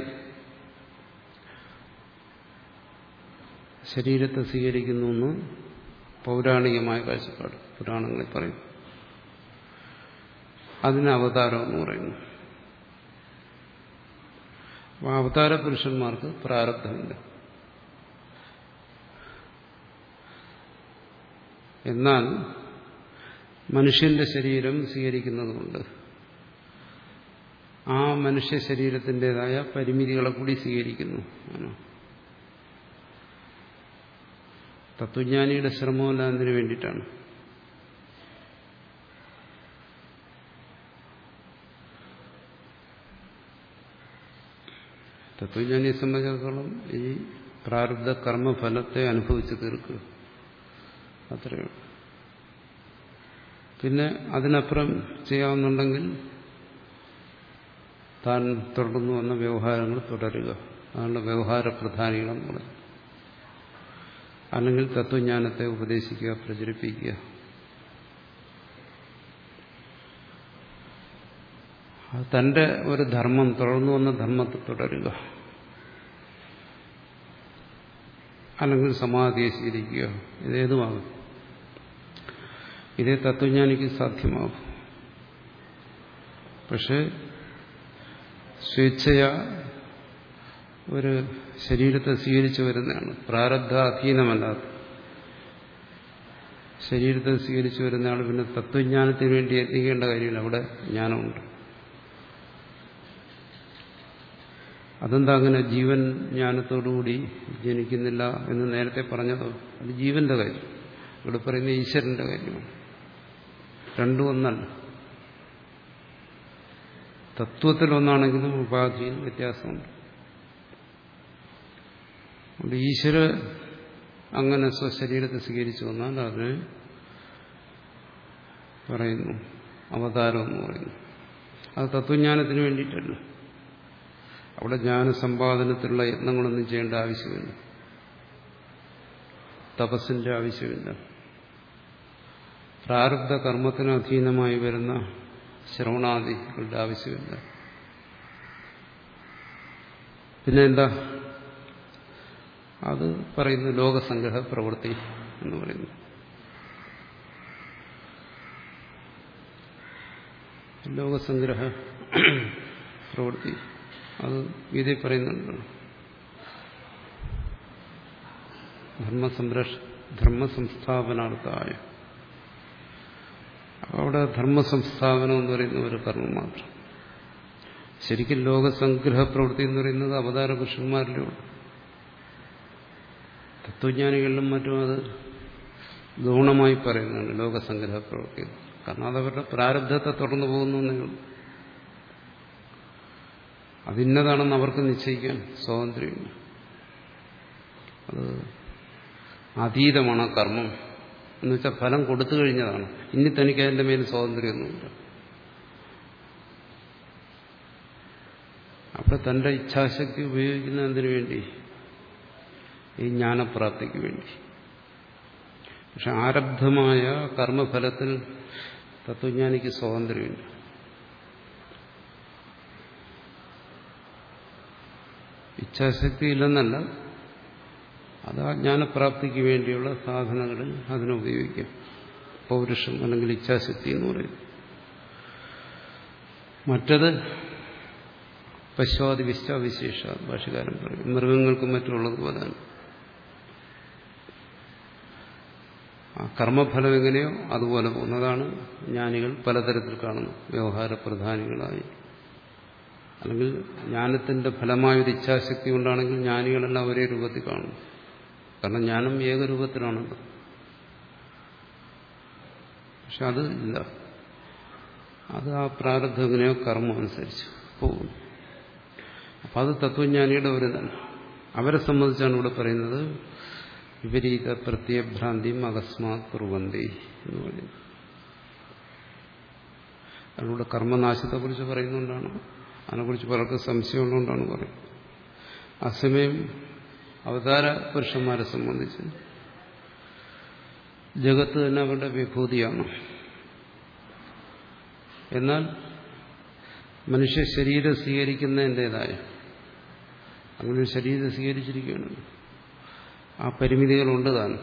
ശരീരത്തെ സ്വീകരിക്കുന്നു എന്ന് പൗരാണികമായ കാഴ്ചപ്പാട് പുരാണങ്ങളിൽ പറയും അതിന് അവതാരം എന്ന് പറയുന്നു അപ്പൊ അവതാര പുരുഷന്മാർക്ക് പ്രാരബ്ധമില്ല എന്നാൽ മനുഷ്യന്റെ ശരീരം സ്വീകരിക്കുന്നതുകൊണ്ട് ആ മനുഷ്യ ശരീരത്തിൻ്റെതായ പരിമിതികളെ കൂടി സ്വീകരിക്കുന്നു തത്വജ്ഞാനിയുടെ ശ്രമമല്ല അതിനു വേണ്ടിയിട്ടാണ് തത്വജ്ഞാനിയെ സംബന്ധിച്ചിടത്തോളം ഈ പ്രാരബ്ധ കർമ്മഫലത്തെ അനുഭവിച്ച് തീർക്കുക അത്രയേ പിന്നെ അതിനപ്പുറം ചെയ്യാവുന്നുണ്ടെങ്കിൽ താൻ തുടർന്നു വന്ന വ്യവഹാരങ്ങൾ തുടരുക അതാണ് വ്യവഹാര പ്രധാനികളെന്ന് പറയുന്നത് അല്ലെങ്കിൽ തത്വജ്ഞാനത്തെ ഉപദേശിക്കുക പ്രചരിപ്പിക്കുക തന്റെ ഒരു ധർമ്മം തുടർന്നു വന്ന ധർമ്മത്തെ തുടരുക അല്ലെങ്കിൽ സമാധിയെ ശീലിക്കുക ഇതേതുമാകും ഇതേ തത്വജ്ഞാനിക്ക് സാധ്യമാകും പക്ഷെ സ്വേച്ഛയ ഒരു ശരീരത്തെ സ്വീകരിച്ചു വരുന്നതാണ് പ്രാരബ്ധ അധീനമല്ലാത്ത ശരീരത്തെ സ്വീകരിച്ചു വരുന്നയാൾ പിന്നെ തത്വജ്ഞാനത്തിന് വേണ്ടി എത്തിക്കേണ്ട കാര്യമില്ല അവിടെ ജ്ഞാനമുണ്ട് അതെന്താ അങ്ങനെ ജീവൻ ജ്ഞാനത്തോടുകൂടി ജനിക്കുന്നില്ല എന്ന് നേരത്തെ പറഞ്ഞതോ അത് ജീവന്റെ കാര്യം ഇവിടെ പറയുന്ന ഈശ്വരന്റെ കാര്യമാണ് രണ്ടും ഒന്നല്ല തത്വത്തിലൊന്നാണെങ്കിലും ഉപാധിയിൽ വ്യത്യാസമുണ്ട് അതുകൊണ്ട് ഈശ്വര അങ്ങനെ സ്വശരീരത്തെ സ്വീകരിച്ചു വന്നാൽ അതിന് പറയുന്നു അവതാരം എന്ന് പറയുന്നു അത് തത്വജ്ഞാനത്തിന് വേണ്ടിയിട്ടല്ല അവിടെ ജ്ഞാനസമ്പാദനത്തിലുള്ള യത്നങ്ങളൊന്നും ചെയ്യേണ്ട ആവശ്യമില്ല തപസ്സിന്റെ ആവശ്യമില്ല പ്രാരബ്ധ കർമ്മത്തിന് അധീനമായി വരുന്ന ശ്രവണാദികളുടെ ആവശ്യമില്ല പിന്നെ എന്താ അത് പറയുന്നു ലോകസംഗ്രഹ പ്രവൃത്തി എന്ന് പറയുന്നു ലോകസംഗ്രഹ പ്രവൃത്തി അത് ഗീതയിൽ പറയുന്നുണ്ട് ധർമ്മസംരക്ഷ ധർമ്മസംസ്ഥാപനാർത്ഥായ അവിടെ ധർമ്മസംസ്ഥാപനം എന്ന് പറയുന്ന ഒരു കർമ്മം മാത്രം ശരിക്കും ലോകസംഗ്രഹ പ്രവൃത്തി എന്ന് പറയുന്നത് അവതാര പുരുഷന്മാരിലുണ്ട് തത്വജ്ഞാനികളിലും മറ്റും അത് ഗൗണമായി പറയുന്നുണ്ട് ലോകസംഗ്രഹ പ്രവൃത്തി കാരണം അതവരുടെ പ്രാരബ്ധത്തെ തുടർന്നു പോകുന്നു എന്നേ ഉള്ളൂ അതിന്നതാണെന്ന് അവർക്ക് നിശ്ചയിക്കാൻ സ്വാതന്ത്ര്യമില്ല അത് അതീതമാണ് ആ കർമ്മം എന്ന് വെച്ചാൽ ഫലം കൊടുത്തു കഴിഞ്ഞതാണ് ഇനി തനിക്ക് അതിന്റെ മേൽ സ്വാതന്ത്ര്യമൊന്നുമില്ല അപ്പോൾ തന്റെ ഇച്ഛാശക്തി ഉപയോഗിക്കുന്ന എന്തിനു വേണ്ടി ഈ ജ്ഞാനപ്രാപ്തിക്ക് വേണ്ടി പക്ഷെ ആരബ്ധമായ കർമ്മഫലത്തിൽ തത്വജ്ഞാനിക്ക് സ്വാതന്ത്ര്യമില്ല ഇച്ഛാശക്തി ഇല്ലെന്നല്ല അത് ആ ജ്ഞാനപ്രാപ്തിക്ക് വേണ്ടിയുള്ള സാധനങ്ങളിൽ അതിനുപയോഗിക്കാം പൗരുഷം അല്ലെങ്കിൽ ഇച്ഛാശക്തി എന്ന് പറയും മറ്റത് പശ്വാദി വിശ്വാവിശേഷ ഭാഷകാരൻ പറയും മൃഗങ്ങൾക്കും മറ്റുള്ളതുപോലെ തന്നെ ആ കർമ്മഫലം എങ്ങനെയോ അതുപോലെ പോകുന്നതാണ് ജ്ഞാനികൾ പലതരത്തിൽ കാണുന്നു വ്യവഹാര പ്രധാനികളായി അല്ലെങ്കിൽ ജ്ഞാനത്തിന്റെ ഫലമായൊരു ഇച്ഛാശക്തി കൊണ്ടാണെങ്കിൽ ജ്ഞാനികളെല്ലാം ഒരേ രൂപത്തിൽ കാണുന്നു കാരണം ജ്ഞാനം ഏകരൂപത്തിലാണല്ലോ പക്ഷെ അത് ഇല്ല അത് ആ പ്രാരബ്ധം എങ്ങനെയോ കർമ്മം അനുസരിച്ച് പോകുന്നു അപ്പം അത് തത്വജ്ഞാനിയുടെ ഒരു തന്നെ അവരെ സംബന്ധിച്ചാണ് ഇവിടെ പറയുന്നത് വിപരീത പ്രത്യഭ്രാന്തിയും അകസ്മാത് കുറുവന്തി എന്ന് പറയുന്നത് അതിലൂടെ കർമ്മനാശത്തെക്കുറിച്ച് പറയുന്നുകൊണ്ടാണ് അതിനെക്കുറിച്ച് പലർക്കും സംശയമുള്ളതുകൊണ്ടാണ് പറയുന്നത് അസമയം അവതാര പുരുഷന്മാരെ സംബന്ധിച്ച് ജഗത്ത് തന്നെ അവരുടെ വിഭൂതിയാണ് എന്നാൽ മനുഷ്യ ശരീരം സ്വീകരിക്കുന്നതിൻ്റെതായ അങ്ങനെ ഒരു ശരീരം സ്വീകരിച്ചിരിക്കുകയാണ് ആ പരിമിതികളുണ്ട് താൻ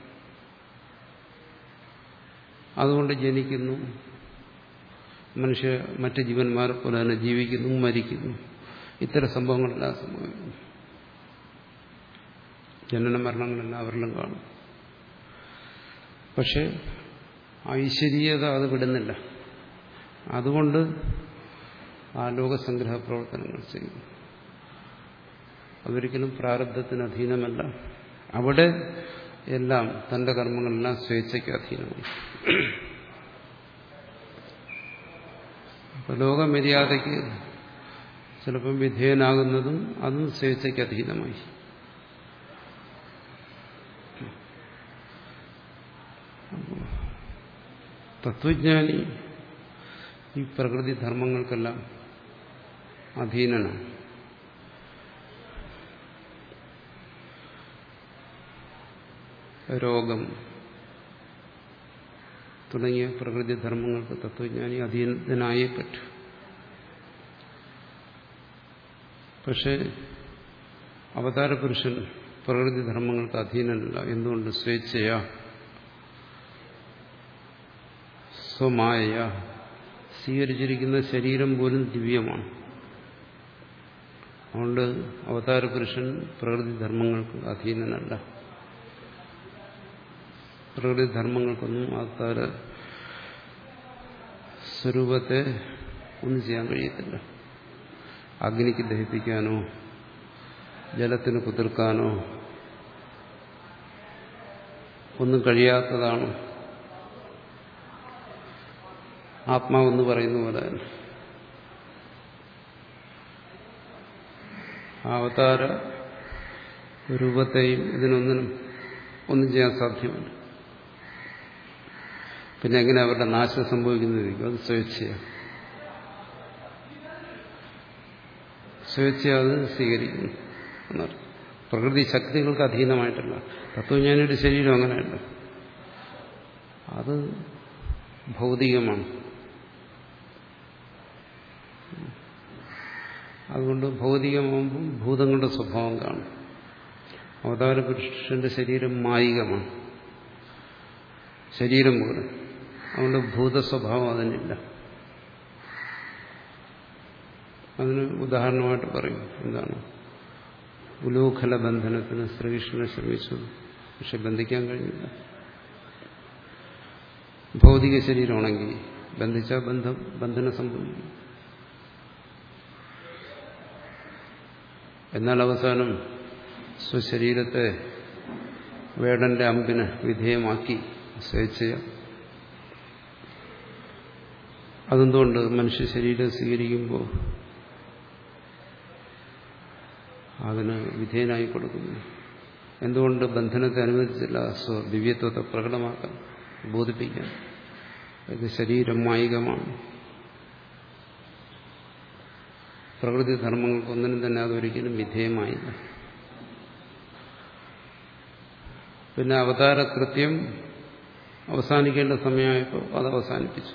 അതുകൊണ്ട് ജനിക്കുന്നു മനുഷ്യ മറ്റ് ജീവന്മാരെ പോലെ തന്നെ ജീവിക്കുന്നു മരിക്കുന്നു ഇത്തരം സംഭവങ്ങളെല്ലാം സംഭവിക്കുന്നു ജനന മരണങ്ങളെല്ലാം അവരിലും കാണും പക്ഷെ ഐശ്വര്യത അത് വിടുന്നില്ല അതുകൊണ്ട് ആ ലോകസംഗ്രഹ പ്രവർത്തനങ്ങൾ ചെയ്യുന്നു അതൊരിക്കലും പ്രാരബ്ധത്തിന് അധീനമല്ല അവിടെ എല്ലാം തന്റെ കർമ്മങ്ങളെല്ലാം സ്വേച്ഛയ്ക്ക് അധീനമായി അപ്പൊ ലോകമര്യാദയ്ക്ക് ചിലപ്പം വിധേയനാകുന്നതും അതും സ്വേച്ഛയ്ക്ക് അധീനമായി തത്വജ്ഞാനി ഈ പ്രകൃതി ധർമ്മങ്ങൾക്കെല്ലാം അധീനനാണ് രോഗം തുടങ്ങിയ പ്രകൃതി ധർമ്മങ്ങൾക്ക് തത്വജ്ഞാനി അധീനനായേ പറ്റൂ പക്ഷേ അവതാര പുരുഷൻ പ്രകൃതി ധർമ്മങ്ങൾക്ക് അധീനനല്ല എന്തുകൊണ്ട് സ്വേച്ഛയാ സ്വമായ സ്വീകരിച്ചിരിക്കുന്ന ശരീരം പോലും ദിവ്യമാണ് അതുകൊണ്ട് അവതാര പുരുഷൻ പ്രകൃതി ധർമ്മങ്ങൾക്ക് അധീനനല്ല പ്രകൃതി ധർമ്മങ്ങൾക്കൊന്നും അവതാര സ്വരൂപത്തെ ഒന്നും ചെയ്യാൻ കഴിയത്തില്ല അഗ്നിക്ക് ദഹിപ്പിക്കാനോ ജലത്തിന് കുതിർക്കാനോ ഒന്നും കഴിയാത്തതാണ് ആത്മാവെന്ന് പറയുന്ന പോലെ തന്നെ അവതാര രൂപത്തെയും ഇതിനൊന്നിനും ഒന്നും ചെയ്യാൻ സാധ്യമല്ല പിന്നെ എങ്ങനെ അവരുടെ നാശം സംഭവിക്കുന്നതായിരിക്കും അത് സ്വേച്ഛയാണ് സ്വേച്ഛ അത് സ്വീകരിക്കുന്നു എന്നർത്ഥം പ്രകൃതി ശക്തികൾക്ക് അധീനമായിട്ടല്ല തത്വജ്ഞാനിയുടെ ശരീരം അങ്ങനെയല്ല അത് ഭൗതികമാണ് അതുകൊണ്ട് ഭൗതികമാകുമ്പം ഭൂതങ്ങളുടെ സ്വഭാവം കാണും അവതാര പുരുഷന്റെ ശരീരം മായികമാണ് ശരീരം പോലെ അതുകൊണ്ട് ഭൂതസ്വഭാവം അതിനില്ല അതിന് ഉദാഹരണമായിട്ട് പറയും എന്താണ് ഉലൂഖല ബന്ധനത്തിന് ശ്രീകൃഷ്ണനെ ശ്രമിച്ചു പക്ഷെ ബന്ധിക്കാൻ കഴിഞ്ഞില്ല ഭൗതിക ശരീരമാണെങ്കിൽ ബന്ധിച്ചാൽ ബന്ധം ബന്ധനം സംഭവിക്കും എന്നാൽ അവസാനം സ്വശരീരത്തെ വേടന്റെ അമ്പിന് വിധേയമാക്കി സ്വേച്ഛയ അതെന്തുകൊണ്ട് മനുഷ്യ ശരീരം സ്വീകരിക്കുമ്പോൾ അതിന് വിധേയനായി കൊടുക്കുന്നു എന്തുകൊണ്ട് ബന്ധനത്തെ അനുവദിച്ചില്ല സ്വ ദിവ്യത്വത്തെ പ്രകടമാക്കാൻ ബോധിപ്പിക്കാൻ ഇത് ശരീരം മായികമാണ് പ്രകൃതി ധർമ്മങ്ങൾക്കൊന്നിനും തന്നെ അതൊരിക്കലും വിധേയമായില്ല പിന്നെ അവതാര കൃത്യം അവസാനിക്കേണ്ട സമയമായപ്പോൾ അത് അവസാനിപ്പിച്ചു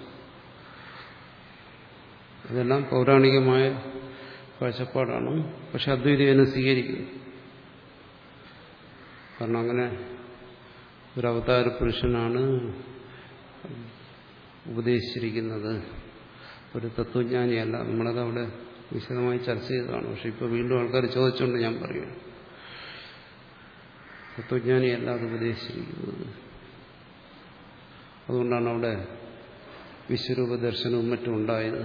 ഇതെല്ലാം പൗരാണികമായ കാഴ്ചപ്പാടാണ് പക്ഷെ അദ്വൈതം അതിനെ സ്വീകരിക്കുന്നു കാരണം അങ്ങനെ ഒരു അവതാര പുരുഷനാണ് ഉപദേശിച്ചിരിക്കുന്നത് ഒരു തത്വജ്ഞാനിയല്ല നമ്മളത് അവിടെ വിശദമായി ചർച്ച ചെയ്തതാണ് പക്ഷെ ഇപ്പോൾ വീണ്ടും ആൾക്കാർ ചോദിച്ചുകൊണ്ട് ഞാൻ പറയുന്നു തത്വജ്ഞാനിയല്ല അത് ഉപദേശിച്ചിരിക്കുന്നത് അതുകൊണ്ടാണ് അവിടെ വിശ്വരൂപ ദർശനവും മറ്റും ഉണ്ടായത്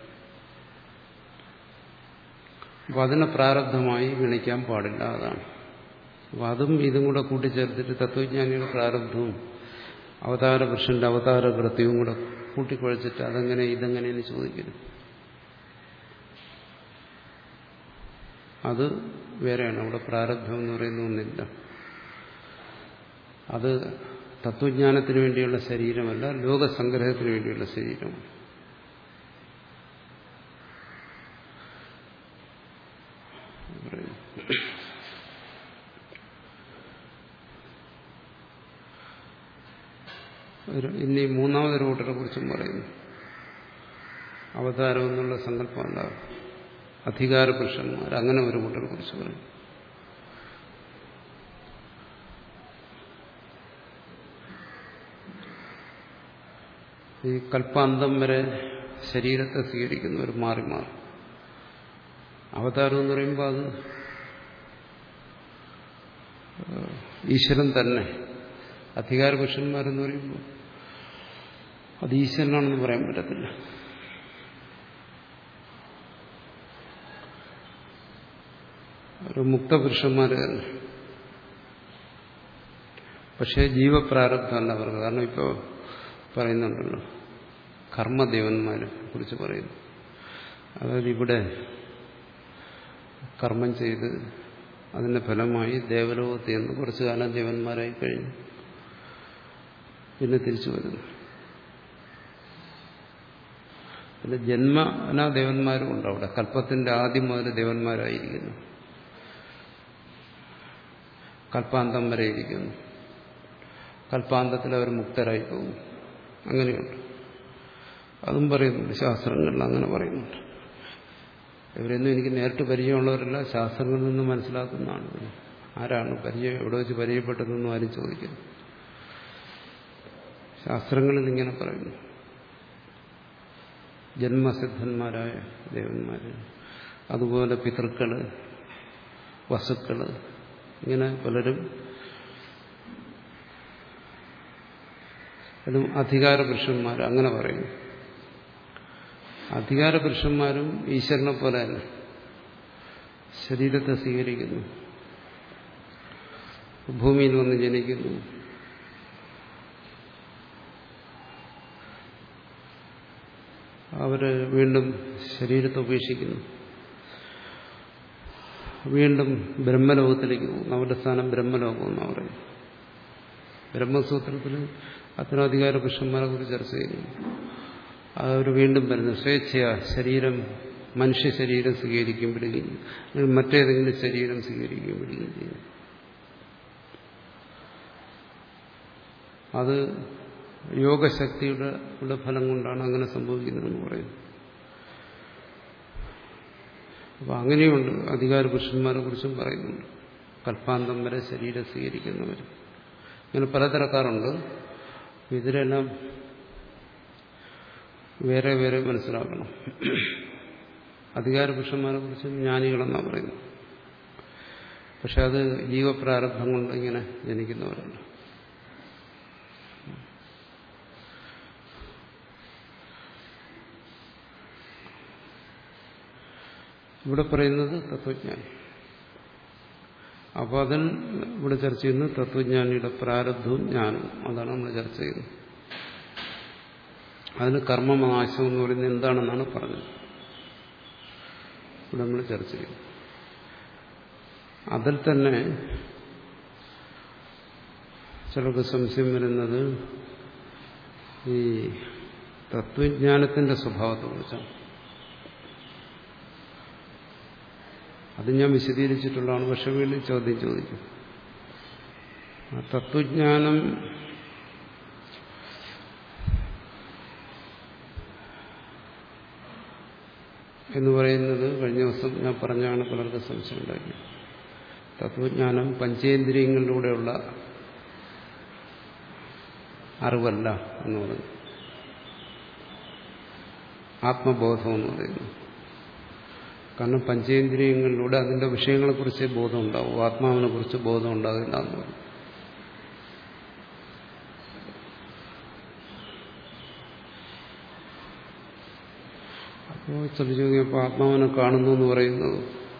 അപ്പം അതിനെ പ്രാരബ്ധമായി ഗണിക്കാൻ പാടില്ല അതാണ് അപ്പം അതും ഇതും കൂടെ കൂട്ടിച്ചേർത്തിട്ട് തത്വജ്ഞാനിയുടെ പ്രാരബ്ധവും അവതാര പുരുഷന്റെ അവതാര കൃത്യവും കൂടെ കൂട്ടിക്കുഴച്ചിട്ട് അതെങ്ങനെ ഇതെങ്ങനെയെന്ന് ചോദിക്കുന്നു അത് വേറെയാണ് അവിടെ പ്രാരബ്ധം എന്ന് പറയുന്ന ഒന്നില്ല അത് തത്വജ്ഞാനത്തിന് വേണ്ടിയുള്ള ശരീരമല്ല ലോകസംഗ്രഹത്തിന് വേണ്ടിയുള്ള ശരീരമാണ് ഇനി മൂന്നാമതൊരു കൂട്ടരെ കുറിച്ചും പറയുന്നു അവതാരം എന്നുള്ള സങ്കല്പമല്ല അധികാര പുരുഷന്മാർ അങ്ങനെ ഒരു കൂട്ടരെ കുറിച്ച് പറയും ഈ കൽപ്പാന്തം വരെ ശരീരത്തെ സ്വീകരിക്കുന്നവർ മാറി മാറി അവതാരം എന്ന് പറയുമ്പോൾ അത് ഈശ്വരൻ തന്നെ അധികാര പുരുഷന്മാരെന്ന് പറയുമ്പോൾ അത് ഈശ്വരനാണെന്ന് പറയാൻ പറ്റത്തില്ല ഒരു മുക്തപുരുഷന്മാര് തന്നെ പക്ഷേ ജീവപ്രാരബ്ധമല്ല അവർക്ക് കാരണം ഇപ്പോൾ പറയുന്നുണ്ടല്ലോ കർമ്മദേവന്മാരെ കുറിച്ച് പറയുന്നു അതായത് ഇവിടെ കർമ്മം ചെയ്ത് അതിന്റെ ഫലമായി ദേവലോകത്തിൽ നിന്ന് കുറച്ചു കാലം ദേവന്മാരായി കഴിഞ്ഞു പിന്നെ തിരിച്ചു വരുന്നു പിന്നെ ജന്മന ദേവന്മാരും ഉണ്ട് അവിടെ കൽപ്പത്തിന്റെ ആദ്യം മുതൽ ദേവന്മാരായിരിക്കുന്നു കൽപ്പാന്തം വരെ ഇരിക്കുന്നു കൽപ്പാന്തത്തിൽ അവർ മുക്തരായി പോകും അങ്ങനെയുണ്ട് അതും പറയുന്നുണ്ട് ശാസ്ത്രങ്ങളിൽ അങ്ങനെ പറയുന്നുണ്ട് ഇവരൊന്നും എനിക്ക് നേരിട്ട് പരിചയമുള്ളവരല്ല ശാസ്ത്രങ്ങളിൽ നിന്ന് മനസ്സിലാക്കുന്നതാണ് ആരാണ് പരിചയം എവിടെ വെച്ച് പരിചയപ്പെട്ടതെന്നും ആരും ചോദിക്കുന്നു ശാസ്ത്രങ്ങളിൽ ഇങ്ങനെ പറയുന്നു ജന്മസിദ്ധന്മാരായ ദേവന്മാര് അതുപോലെ പിതൃക്കള് വസുക്കള് ഇങ്ങനെ പലരും അതും അധികാര പുരുഷന്മാർ അങ്ങനെ പറയുന്നു അധികാര പുരുഷന്മാരും ഈശ്വരനെ പോലെ തന്നെ ശരീരത്തെ സ്വീകരിക്കുന്നു ഭൂമിയിൽ വന്ന് ജനിക്കുന്നു അവര് വീണ്ടും ശരീരത്തെ ഉപേക്ഷിക്കുന്നു വീണ്ടും ബ്രഹ്മലോകത്തിലേക്ക് പോകുന്നു അവരുടെ സ്ഥാനം ബ്രഹ്മലോകം എന്ന് പറയും ബ്രഹ്മസൂത്രത്തിൽ അത്തരം അധികാര പുരുഷന്മാരെ കുറിച്ച് ചർച്ച ചെയ്യുന്നു അവർ വീണ്ടും വരുന്നു സ്വേച്ഛയ ശരീരം മനുഷ്യ ശരീരം സ്വീകരിക്കുമ്പോഴേക്കും അല്ലെങ്കിൽ മറ്റേതെങ്കിലും ശരീരം സ്വീകരിക്കുമ്പോഴേക്കും ചെയ്യും അത് യോഗശക്തിയുടെ ഉള്ള ഫലം കൊണ്ടാണ് അങ്ങനെ സംഭവിക്കുന്നതെന്ന് പറയുന്നു അപ്പോൾ അങ്ങനെയുണ്ട് അധികാര പുരുഷന്മാരെ കുറിച്ചും പറയുന്നുണ്ട് കൽപ്പാന്തം വരെ ശരീരം സ്വീകരിക്കുന്നവർ ഇങ്ങനെ പലതരക്കാരുണ്ട് ഇതിലെല്ലാം വേറെ വേറെ മനസ്സിലാക്കണം അധികാര പുരുഷന്മാരെ കുറിച്ച് ജ്ഞാനികളെന്നാണ് പറയുന്നത് പക്ഷെ അത് ജീവപ്രാരബ്ധം കൊണ്ട് ഇങ്ങനെ ജനിക്കുന്നവരല്ല ഇവിടെ പറയുന്നത് തത്വജ്ഞാനി അപ്പോൾ അതിൽ ഇവിടെ ചർച്ച ചെയ്യുന്നത് തത്വജ്ഞാനിയുടെ പ്രാരബ്ധവും ജ്ഞാനവും അതാണ് നമ്മൾ ചർച്ച ചെയ്യുന്നത് അതിന് കർമ്മനാശം എന്ന് പറയുന്നത് എന്താണെന്നാണ് പറഞ്ഞത് ഇവിടെ നമ്മൾ ചർച്ച ചെയ്തു അതിൽ തന്നെ ചിലർക്ക് സംശയം വരുന്നത് ഈ തത്വജ്ഞാനത്തിന്റെ സ്വഭാവത്തെക്കുറിച്ചാണ് അത് ഞാൻ വിശദീകരിച്ചിട്ടുള്ളതാണ് പക്ഷെ വീണ്ടും ചോദ്യം ചോദിക്കും ആ തത്വജ്ഞാനം എന്ന് പറയുന്നത് കഴിഞ്ഞ ദിവസം ഞാൻ പറഞ്ഞാണ് പലർക്ക് സംശയം ഉണ്ടാക്കി തത്വജ്ഞാനം പഞ്ചേന്ദ്രിയങ്ങളിലൂടെയുള്ള അറിവല്ല എന്ന് പറയുന്നു ആത്മബോധം എന്ന് പറയുന്നു കാരണം പഞ്ചേന്ദ്രിയങ്ങളിലൂടെ അതിന്റെ വിഷയങ്ങളെക്കുറിച്ച് ബോധം ഉണ്ടാവും ആത്മാവിനെ കുറിച്ച് ബോധം ഉണ്ടാകില്ല എന്ന് പറയും അപ്പോൾ ശ്രദ്ധിച്ചു അപ്പോൾ ആത്മാവിനെ കാണുന്നു എന്ന് പറയുന്നത്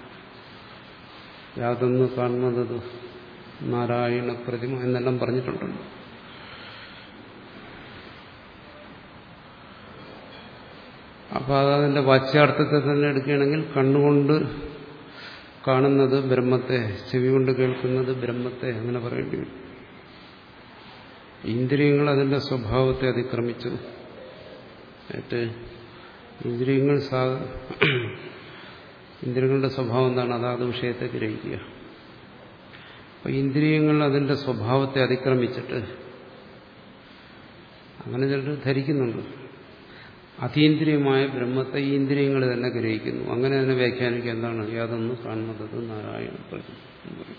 യാതൊന്ന് കാണുന്നത് നാരായണ പ്രതിമ എന്നെല്ലാം പറഞ്ഞിട്ടുണ്ടല്ലോ അപ്പോൾ അത് അതിൻ്റെ വാച്യാർത്ഥത്തെ തന്നെ എടുക്കുകയാണെങ്കിൽ കണ്ണുകൊണ്ട് കാണുന്നത് ബ്രഹ്മത്തെ ചെവി കൊണ്ട് കേൾക്കുന്നത് ബ്രഹ്മത്തെ അങ്ങനെ പറയേണ്ടി വരും ഇന്ദ്രിയങ്ങൾ അതിൻ്റെ സ്വഭാവത്തെ അതിക്രമിച്ചു ഏറ്റ് ഇന്ദ്രിയങ്ങൾ സാ ഇന്ദ്രിയങ്ങളുടെ സ്വഭാവം എന്താണ് അതാത് വിഷയത്തെ ഗ്രഹിക്കുക അപ്പൊ ഇന്ദ്രിയങ്ങൾ അതിന്റെ സ്വഭാവത്തെ അതിക്രമിച്ചിട്ട് അങ്ങനെ ചിലർ ധരിക്കുന്നുണ്ട് അതീന്ദ്രിയമായ ബ്രഹ്മത്തെ ഈ ഇന്ദ്രിയങ്ങൾ തന്നെ ഗ്രഹിക്കുന്നു അങ്ങനെ തന്നെ വ്യാഖ്യാനിക്കുക എന്താണ് യാതൊന്ന് കാണുന്നത് നാരായണ പ്രതി എന്ന് പറയും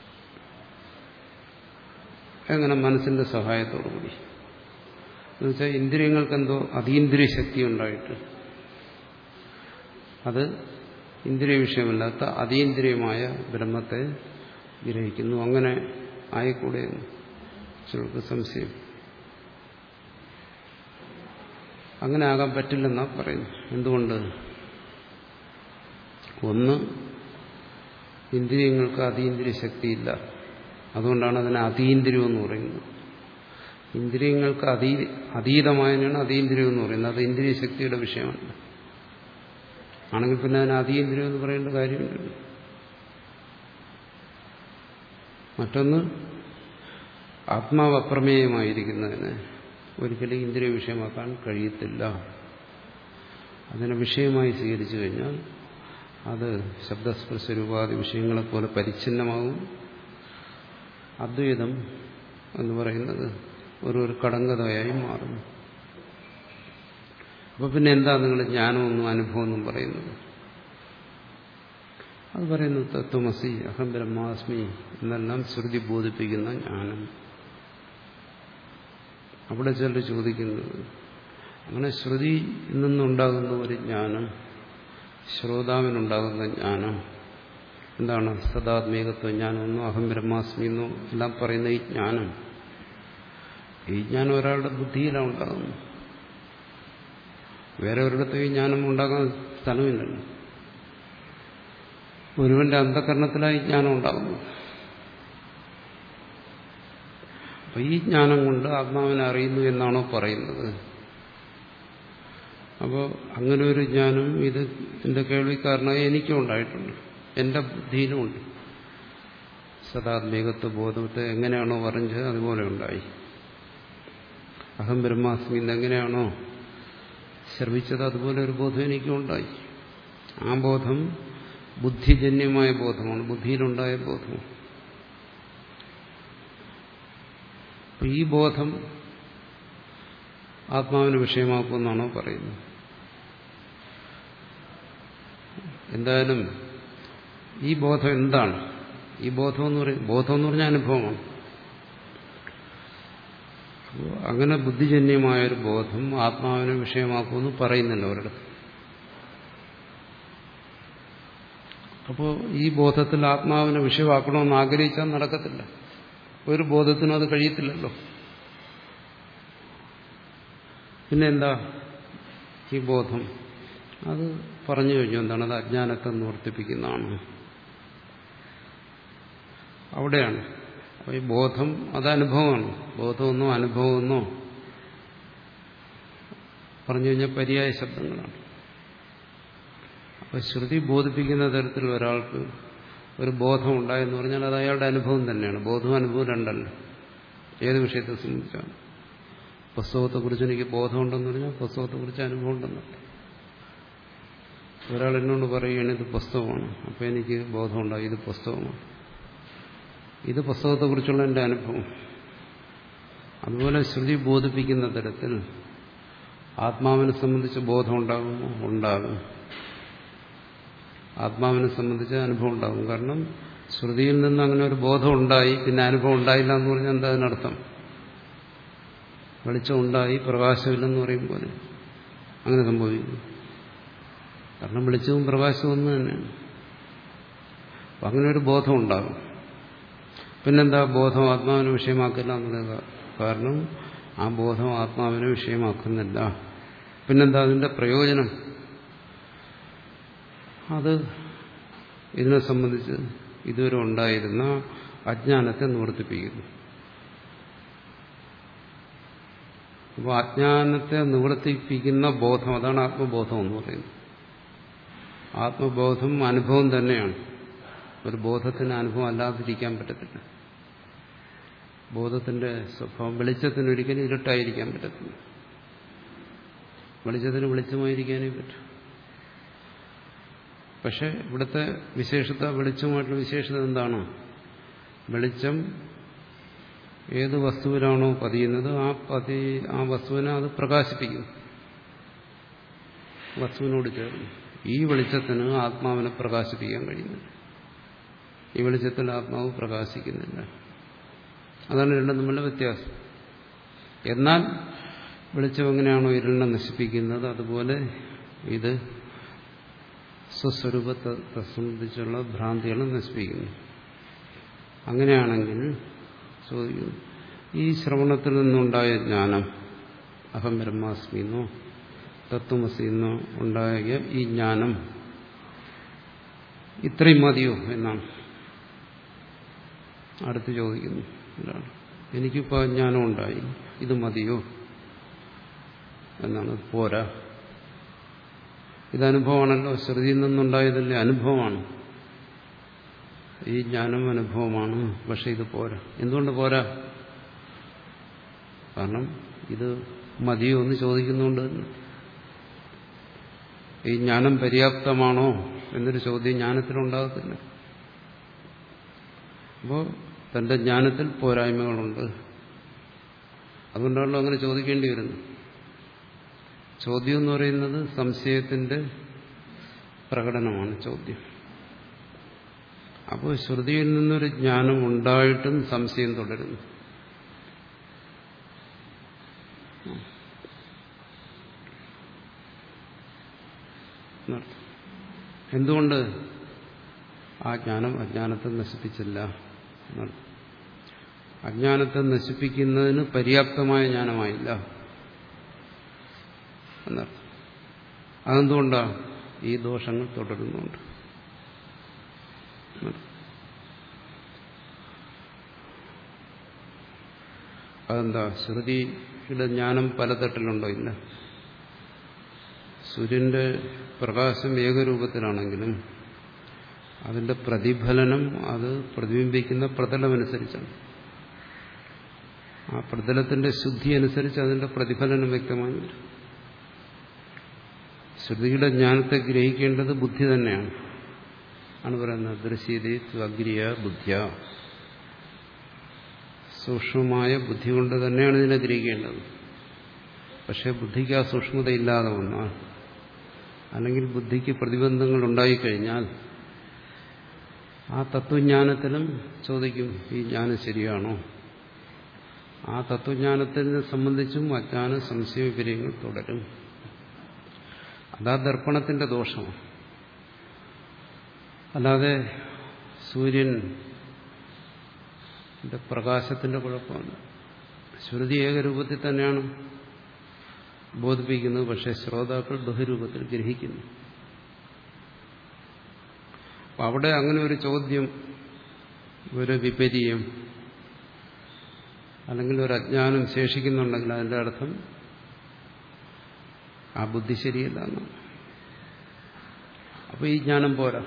എങ്ങനെ മനസ്സിന്റെ സഹായത്തോടുകൂടി എന്നുവെച്ചാൽ ഇന്ദ്രിയങ്ങൾക്ക് എന്തോ അതീന്ദ്രിയ ശക്തി ഉണ്ടായിട്ട് അത് ഇന്ദ്രിയ വിഷയമല്ലാത്ത അതീന്ദ്രിയമായ ബ്രഹ്മത്തെ ഗ്രഹിക്കുന്നു അങ്ങനെ ആയിക്കൂടെ ചിലർക്ക് സംശയം അങ്ങനെ ആകാൻ പറ്റില്ലെന്നാ പറയുന്നു എന്തുകൊണ്ട് ഒന്ന് ഇന്ദ്രിയങ്ങൾക്ക് അതീന്ദ്രിയ ശക്തിയില്ല അതുകൊണ്ടാണ് അതിനെ അതീന്ദ്രിയം എന്ന് പറയുന്നത് ഇന്ദ്രിയങ്ങൾക്ക് അതീ അതീതമായതിനാണ് അതീന്ദ്രിയം എന്ന് പറയുന്നത് അത് ഇന്ദ്രിയ ശക്തിയുടെ വിഷയമല്ല ആണെങ്കിൽ പിന്നെ അതിന് അതീന്ദ്രിയം എന്ന് പറയേണ്ട കാര്യമില്ല മറ്റൊന്ന് ആത്മാവ് അപ്രമേയമായിരിക്കുന്നതിന് ഒരിക്കലും ഇന്ദ്രിയ വിഷയമാക്കാൻ കഴിയത്തില്ല അതിനെ വിഷയമായി സ്വീകരിച്ചു കഴിഞ്ഞാൽ അത് ശബ്ദസ്പർശ രൂപാതി വിഷയങ്ങളെപ്പോലെ പരിച്ഛിന്നമാകും അദ്വൈതം എന്ന് പറയുന്നത് ഒരു ഒരു കടങ്കഥയായി മാറുന്നു അപ്പൊ പിന്നെ എന്താ നിങ്ങൾ ജ്ഞാനമൊന്നും അനുഭവമൊന്നും പറയുന്നത് അത് പറയുന്നു തത്വമസി അഹം ബ്രഹ്മാസ്മി എന്നെല്ലാം ശ്രുതി ബോധിപ്പിക്കുന്ന ജ്ഞാനം അവിടെ ചിലർ ചോദിക്കുന്നത് അങ്ങനെ ശ്രുതി നിന്നുണ്ടാകുന്ന ഒരു ജ്ഞാനം ശ്രോതാവിനുണ്ടാകുന്ന ജ്ഞാനം എന്താണ് സദാത്മീകത്വ ജ്ഞാനമെന്നോ അഹം ബ്രഹ്മാസ്മി എന്നോ എല്ലാം പറയുന്ന ഈ ജ്ഞാനം ഈ ജ്ഞാനം ഒരാളുടെ ബുദ്ധിയിലാണ് ഉണ്ടാകുന്നത് വേറെ ഒരിടത്തും ഈ ജ്ഞാനം ഉണ്ടാകാൻ സ്ഥലമില്ലല്ലോ ഒരുവന്റെ അന്ധകരണത്തിലായി ജ്ഞാനം ഉണ്ടാകുന്നു അപ്പൊ ഈ ജ്ഞാനം കൊണ്ട് ആത്മാവിനെ അറിയുന്നു എന്നാണോ പറയുന്നത് അപ്പോൾ അങ്ങനെ ഒരു ജ്ഞാനം ഇത് എന്റെ കേൾവിക്കാരനായി എനിക്കും ഉണ്ടായിട്ടുണ്ട് എന്റെ ബുദ്ധിയിലുമുണ്ട് സദാത്മീകത്വ ബോധത്തെ എങ്ങനെയാണോ പറഞ്ഞത് അതുപോലെ ഉണ്ടായി അഹം ബ്രഹ്മാസ്മി എങ്ങനെയാണോ ശ്രമിച്ചത് അതുപോലെ ഒരു ബോധം എനിക്കും ഉണ്ടായി ആ ബോധം ബുദ്ധിജന്യമായ ബോധമാണ് ബുദ്ധിയിലുണ്ടായ ബോധമാണ് ഈ ബോധം ആത്മാവിന് വിഷയമാക്കുമെന്നാണോ പറയുന്നത് എന്തായാലും ഈ ബോധം എന്താണ് ഈ ബോധം എന്ന് പറയും ബോധം എന്ന് പറഞ്ഞ അനുഭവമാണ് അങ്ങനെ ബുദ്ധിജന്യമായൊരു ബോധം ആത്മാവിനെ വിഷയമാക്കുമെന്ന് പറയുന്നില്ല ഒരിടത്ത് അപ്പോൾ ഈ ബോധത്തിൽ ആത്മാവിനെ വിഷയമാക്കണമെന്ന് ആഗ്രഹിച്ചാൽ നടക്കത്തില്ല ഒരു ബോധത്തിനും അത് കഴിയത്തില്ലല്ലോ പിന്നെ എന്താ ഈ ബോധം അത് പറഞ്ഞു കഴിഞ്ഞു എന്താണ് അത് അജ്ഞാനത്തെ നിവർത്തിപ്പിക്കുന്നതാണ് അവിടെയാണ് അപ്പോൾ ഈ ബോധം അത് അനുഭവമാണ് ബോധമെന്നോ അനുഭവമെന്നോ പറഞ്ഞു കഴിഞ്ഞാൽ പര്യായ ശബ്ദങ്ങളാണ് അപ്പോൾ ശ്രുതി ബോധിപ്പിക്കുന്ന തരത്തിൽ ഒരാൾക്ക് ഒരു ബോധം ഉണ്ടായെന്ന് പറഞ്ഞാൽ അത് അയാളുടെ അനുഭവം തന്നെയാണ് ബോധവും അനുഭവം രണ്ടല്ല ഏത് വിഷയത്തെ സംബന്ധിച്ചാണ് പുസ്തകത്തെക്കുറിച്ച് എനിക്ക് ബോധമുണ്ടെന്ന് പറഞ്ഞാൽ പുസ്തകത്തെക്കുറിച്ച് അനുഭവം ഉണ്ടെന്നല്ല ഒരാൾ എന്നോട് പറയുകയാണ് ഇത് പുസ്തകമാണ് അപ്പോൾ എനിക്ക് ബോധമുണ്ടായി ഇത് പുസ്തകമാണ് ഇത് പുസ്തകത്തെക്കുറിച്ചുള്ള എൻ്റെ അനുഭവം അതുപോലെ ശ്രുതി ബോധിപ്പിക്കുന്ന തരത്തിൽ ആത്മാവിനെ സംബന്ധിച്ച് ബോധം ഉണ്ടാകുമോ ഉണ്ടാകും ആത്മാവിനെ സംബന്ധിച്ച് അനുഭവം ഉണ്ടാകും കാരണം ശ്രുതിയിൽ നിന്ന് അങ്ങനെ ഒരു ബോധം ഉണ്ടായി പിന്നെ അനുഭവം ഉണ്ടായില്ല എന്ന് പറഞ്ഞാൽ എന്താ അതിനർത്ഥം വെളിച്ചം ഉണ്ടായി പ്രകാശമില്ലെന്ന് പറയും പോലെ അങ്ങനെ സംഭവിക്കും കാരണം വെളിച്ചവും പ്രകാശവും ഒന്ന് തന്നെയാണ് അപ്പം അങ്ങനെ ഒരു ബോധം ഉണ്ടാകും പിന്നെന്താ ബോധം ആത്മാവിനെ വിഷയമാക്കില്ല എന്നുള്ളത് കാരണം ആ ബോധം ആത്മാവിനെ വിഷയമാക്കുന്നില്ല പിന്നെന്താ അതിന്റെ പ്രയോജനം അത് ഇതിനെ സംബന്ധിച്ച് ഇതുവരെ ഉണ്ടായിരുന്ന അജ്ഞാനത്തെ നിവർത്തിപ്പിക്കുന്നു അപ്പോൾ അജ്ഞാനത്തെ നിവർത്തിപ്പിക്കുന്ന ബോധം അതാണ് ആത്മബോധം എന്ന് പറയുന്നത് ആത്മബോധം അനുഭവം തന്നെയാണ് ഒരു ബോധത്തിന് അനുഭവം അല്ലാതിരിക്കാൻ പറ്റത്തില്ല ബോധത്തിന്റെ സ്വഭാവം വെളിച്ചത്തിന് ഒരിക്കലും ഇരുട്ടായിരിക്കാൻ പറ്റത്തില്ല വെളിച്ചത്തിന് വെളിച്ചമായിരിക്കാനേ പറ്റും പക്ഷെ ഇവിടുത്തെ വിശേഷത വെളിച്ചമായിട്ടുള്ള വിശേഷത എന്താണ് വെളിച്ചം ഏത് വസ്തുവിലാണോ പതിയുന്നത് ആ പതി ആ വസ്തുവിനെ അത് പ്രകാശിപ്പിക്കും വസ്തുവിനോട് ചേർന്ന് ഈ വെളിച്ചത്തിന് ആത്മാവിനെ പ്രകാശിപ്പിക്കാൻ കഴിയുന്നില്ല ഈ വെളിച്ചത്തിൽ ആത്മാവ് പ്രകാശിക്കുന്നില്ല അതാണ് രണ്ടും തമ്മിലുള്ള വ്യത്യാസം എന്നാൽ വെളിച്ചം എങ്ങനെയാണോ ഇരുളിനെ നശിപ്പിക്കുന്നത് അതുപോലെ ഇത് സ്വസ്വരൂപത്തെ സംബന്ധിച്ചുള്ള ഭ്രാന്തികളെ നശിപ്പിക്കുന്നു അങ്ങനെയാണെങ്കിൽ ചോദിക്കുന്നു ഈ ശ്രവണത്തിൽ നിന്നുണ്ടായ ജ്ഞാനം അഹം ബ്രഹ്മാസ്മി എന്നോ തത്വമസി എന്നോ ഉണ്ടായ ഈ ജ്ഞാനം ഇത്രയും മതിയോ എന്നാണ് അടുത്ത് ചോദിക്കുന്നു എന്താണ് എനിക്കിപ്പോൾ ജ്ഞാനം ഉണ്ടായി ഇത് മതിയോ എന്നാണ് പോരാ ഇത് അനുഭവമാണല്ലോ ശ്രുതിയിൽ നിന്നുണ്ടായതല്ലേ അനുഭവമാണ് ഈ ജ്ഞാനം അനുഭവമാണ് പക്ഷെ ഇത് പോരാ എന്തുകൊണ്ട് പോരാ കാരണം ഇത് മതിയോ എന്ന് ചോദിക്കുന്നുണ്ട് ഈ ജ്ഞാനം പര്യാപ്തമാണോ എന്നൊരു ചോദ്യം ജ്ഞാനത്തിലുണ്ടാകത്തില്ല അപ്പോൾ തന്റെ ജ്ഞാനത്തിൽ പോരായ്മകളുണ്ട് അതുകൊണ്ടാണല്ലോ അങ്ങനെ ചോദിക്കേണ്ടി വരുന്നത് ചോദ്യം എന്ന് പറയുന്നത് സംശയത്തിന്റെ പ്രകടനമാണ് ചോദ്യം അപ്പോൾ ശ്രുതിയിൽ നിന്നൊരു ജ്ഞാനം ഉണ്ടായിട്ടും സംശയം തുടരുന്നു എന്തുകൊണ്ട് ആ ജ്ഞാനം അജ്ഞാനത്തെ നശിപ്പിച്ചില്ല അജ്ഞാനത്തെ നശിപ്പിക്കുന്നതിന് പര്യാപ്തമായ ജ്ഞാനമായില്ല എന്നർത്ഥം അതെന്തുകൊണ്ടാണ് ഈ ദോഷങ്ങൾ തുടരുന്നുണ്ട് അതെന്താ ശ്രുതിയുടെ ജ്ഞാനം പലതട്ടിലുണ്ടോ ഇല്ല സൂര്യന്റെ പ്രകാശം ഏകരൂപത്തിലാണെങ്കിലും അതിന്റെ പ്രതിഫലനം അത് പ്രതിബിംബിക്കുന്ന പ്രതലമനുസരിച്ചാണ് ആ പ്രതലത്തിന്റെ ശുദ്ധി അനുസരിച്ച് അതിന്റെ പ്രതിഫലനം വ്യക്തമായി വരും ശ്രുതിയുടെ ജ്ഞാനത്തെ ഗ്രഹിക്കേണ്ടത് ബുദ്ധി തന്നെയാണ് ആണ് പറയുന്നത് ദൃശ്യതേ അഗ്രിയ ബുദ്ധിയ സൂക്ഷ്മമായ ബുദ്ധി കൊണ്ട് തന്നെയാണ് ഇതിനെ ഗ്രഹിക്കേണ്ടത് പക്ഷെ ബുദ്ധിക്ക് ആ സൂക്ഷ്മത ഇല്ലാതെ വന്നാൽ അല്ലെങ്കിൽ ബുദ്ധിക്ക് പ്രതിബന്ധങ്ങൾ ഉണ്ടായിക്കഴിഞ്ഞാൽ ആ തത്വജ്ഞാനത്തിലും ചോദിക്കും ഈ ജ്ഞാനം ശരിയാണോ ആ തത്വജ്ഞാനത്തിനെ സംബന്ധിച്ചും അജ്ഞാന സംശയ വിപര്യങ്ങൾ തുടരും അതാ ദർപ്പണത്തിന്റെ ദോഷമാണ് അല്ലാതെ സൂര്യൻ പ്രകാശത്തിന്റെ കുഴപ്പമാണ് ശ്രുതി ഏകരൂപത്തിൽ തന്നെയാണ് ബോധിപ്പിക്കുന്നത് പക്ഷെ ശ്രോതാക്കൾ ബഹുരൂപത്തിൽ ഗ്രഹിക്കുന്നു അപ്പം അവിടെ അങ്ങനെ ഒരു ചോദ്യം ഒരു വിപരീയം അല്ലെങ്കിൽ ഒരു അജ്ഞാനം ശേഷിക്കുന്നുണ്ടെങ്കിൽ അതിൻ്റെ അർത്ഥം ആ ബുദ്ധി ശരിയല്ല എന്നാണ് അപ്പോൾ ഈ ജ്ഞാനം പോരാ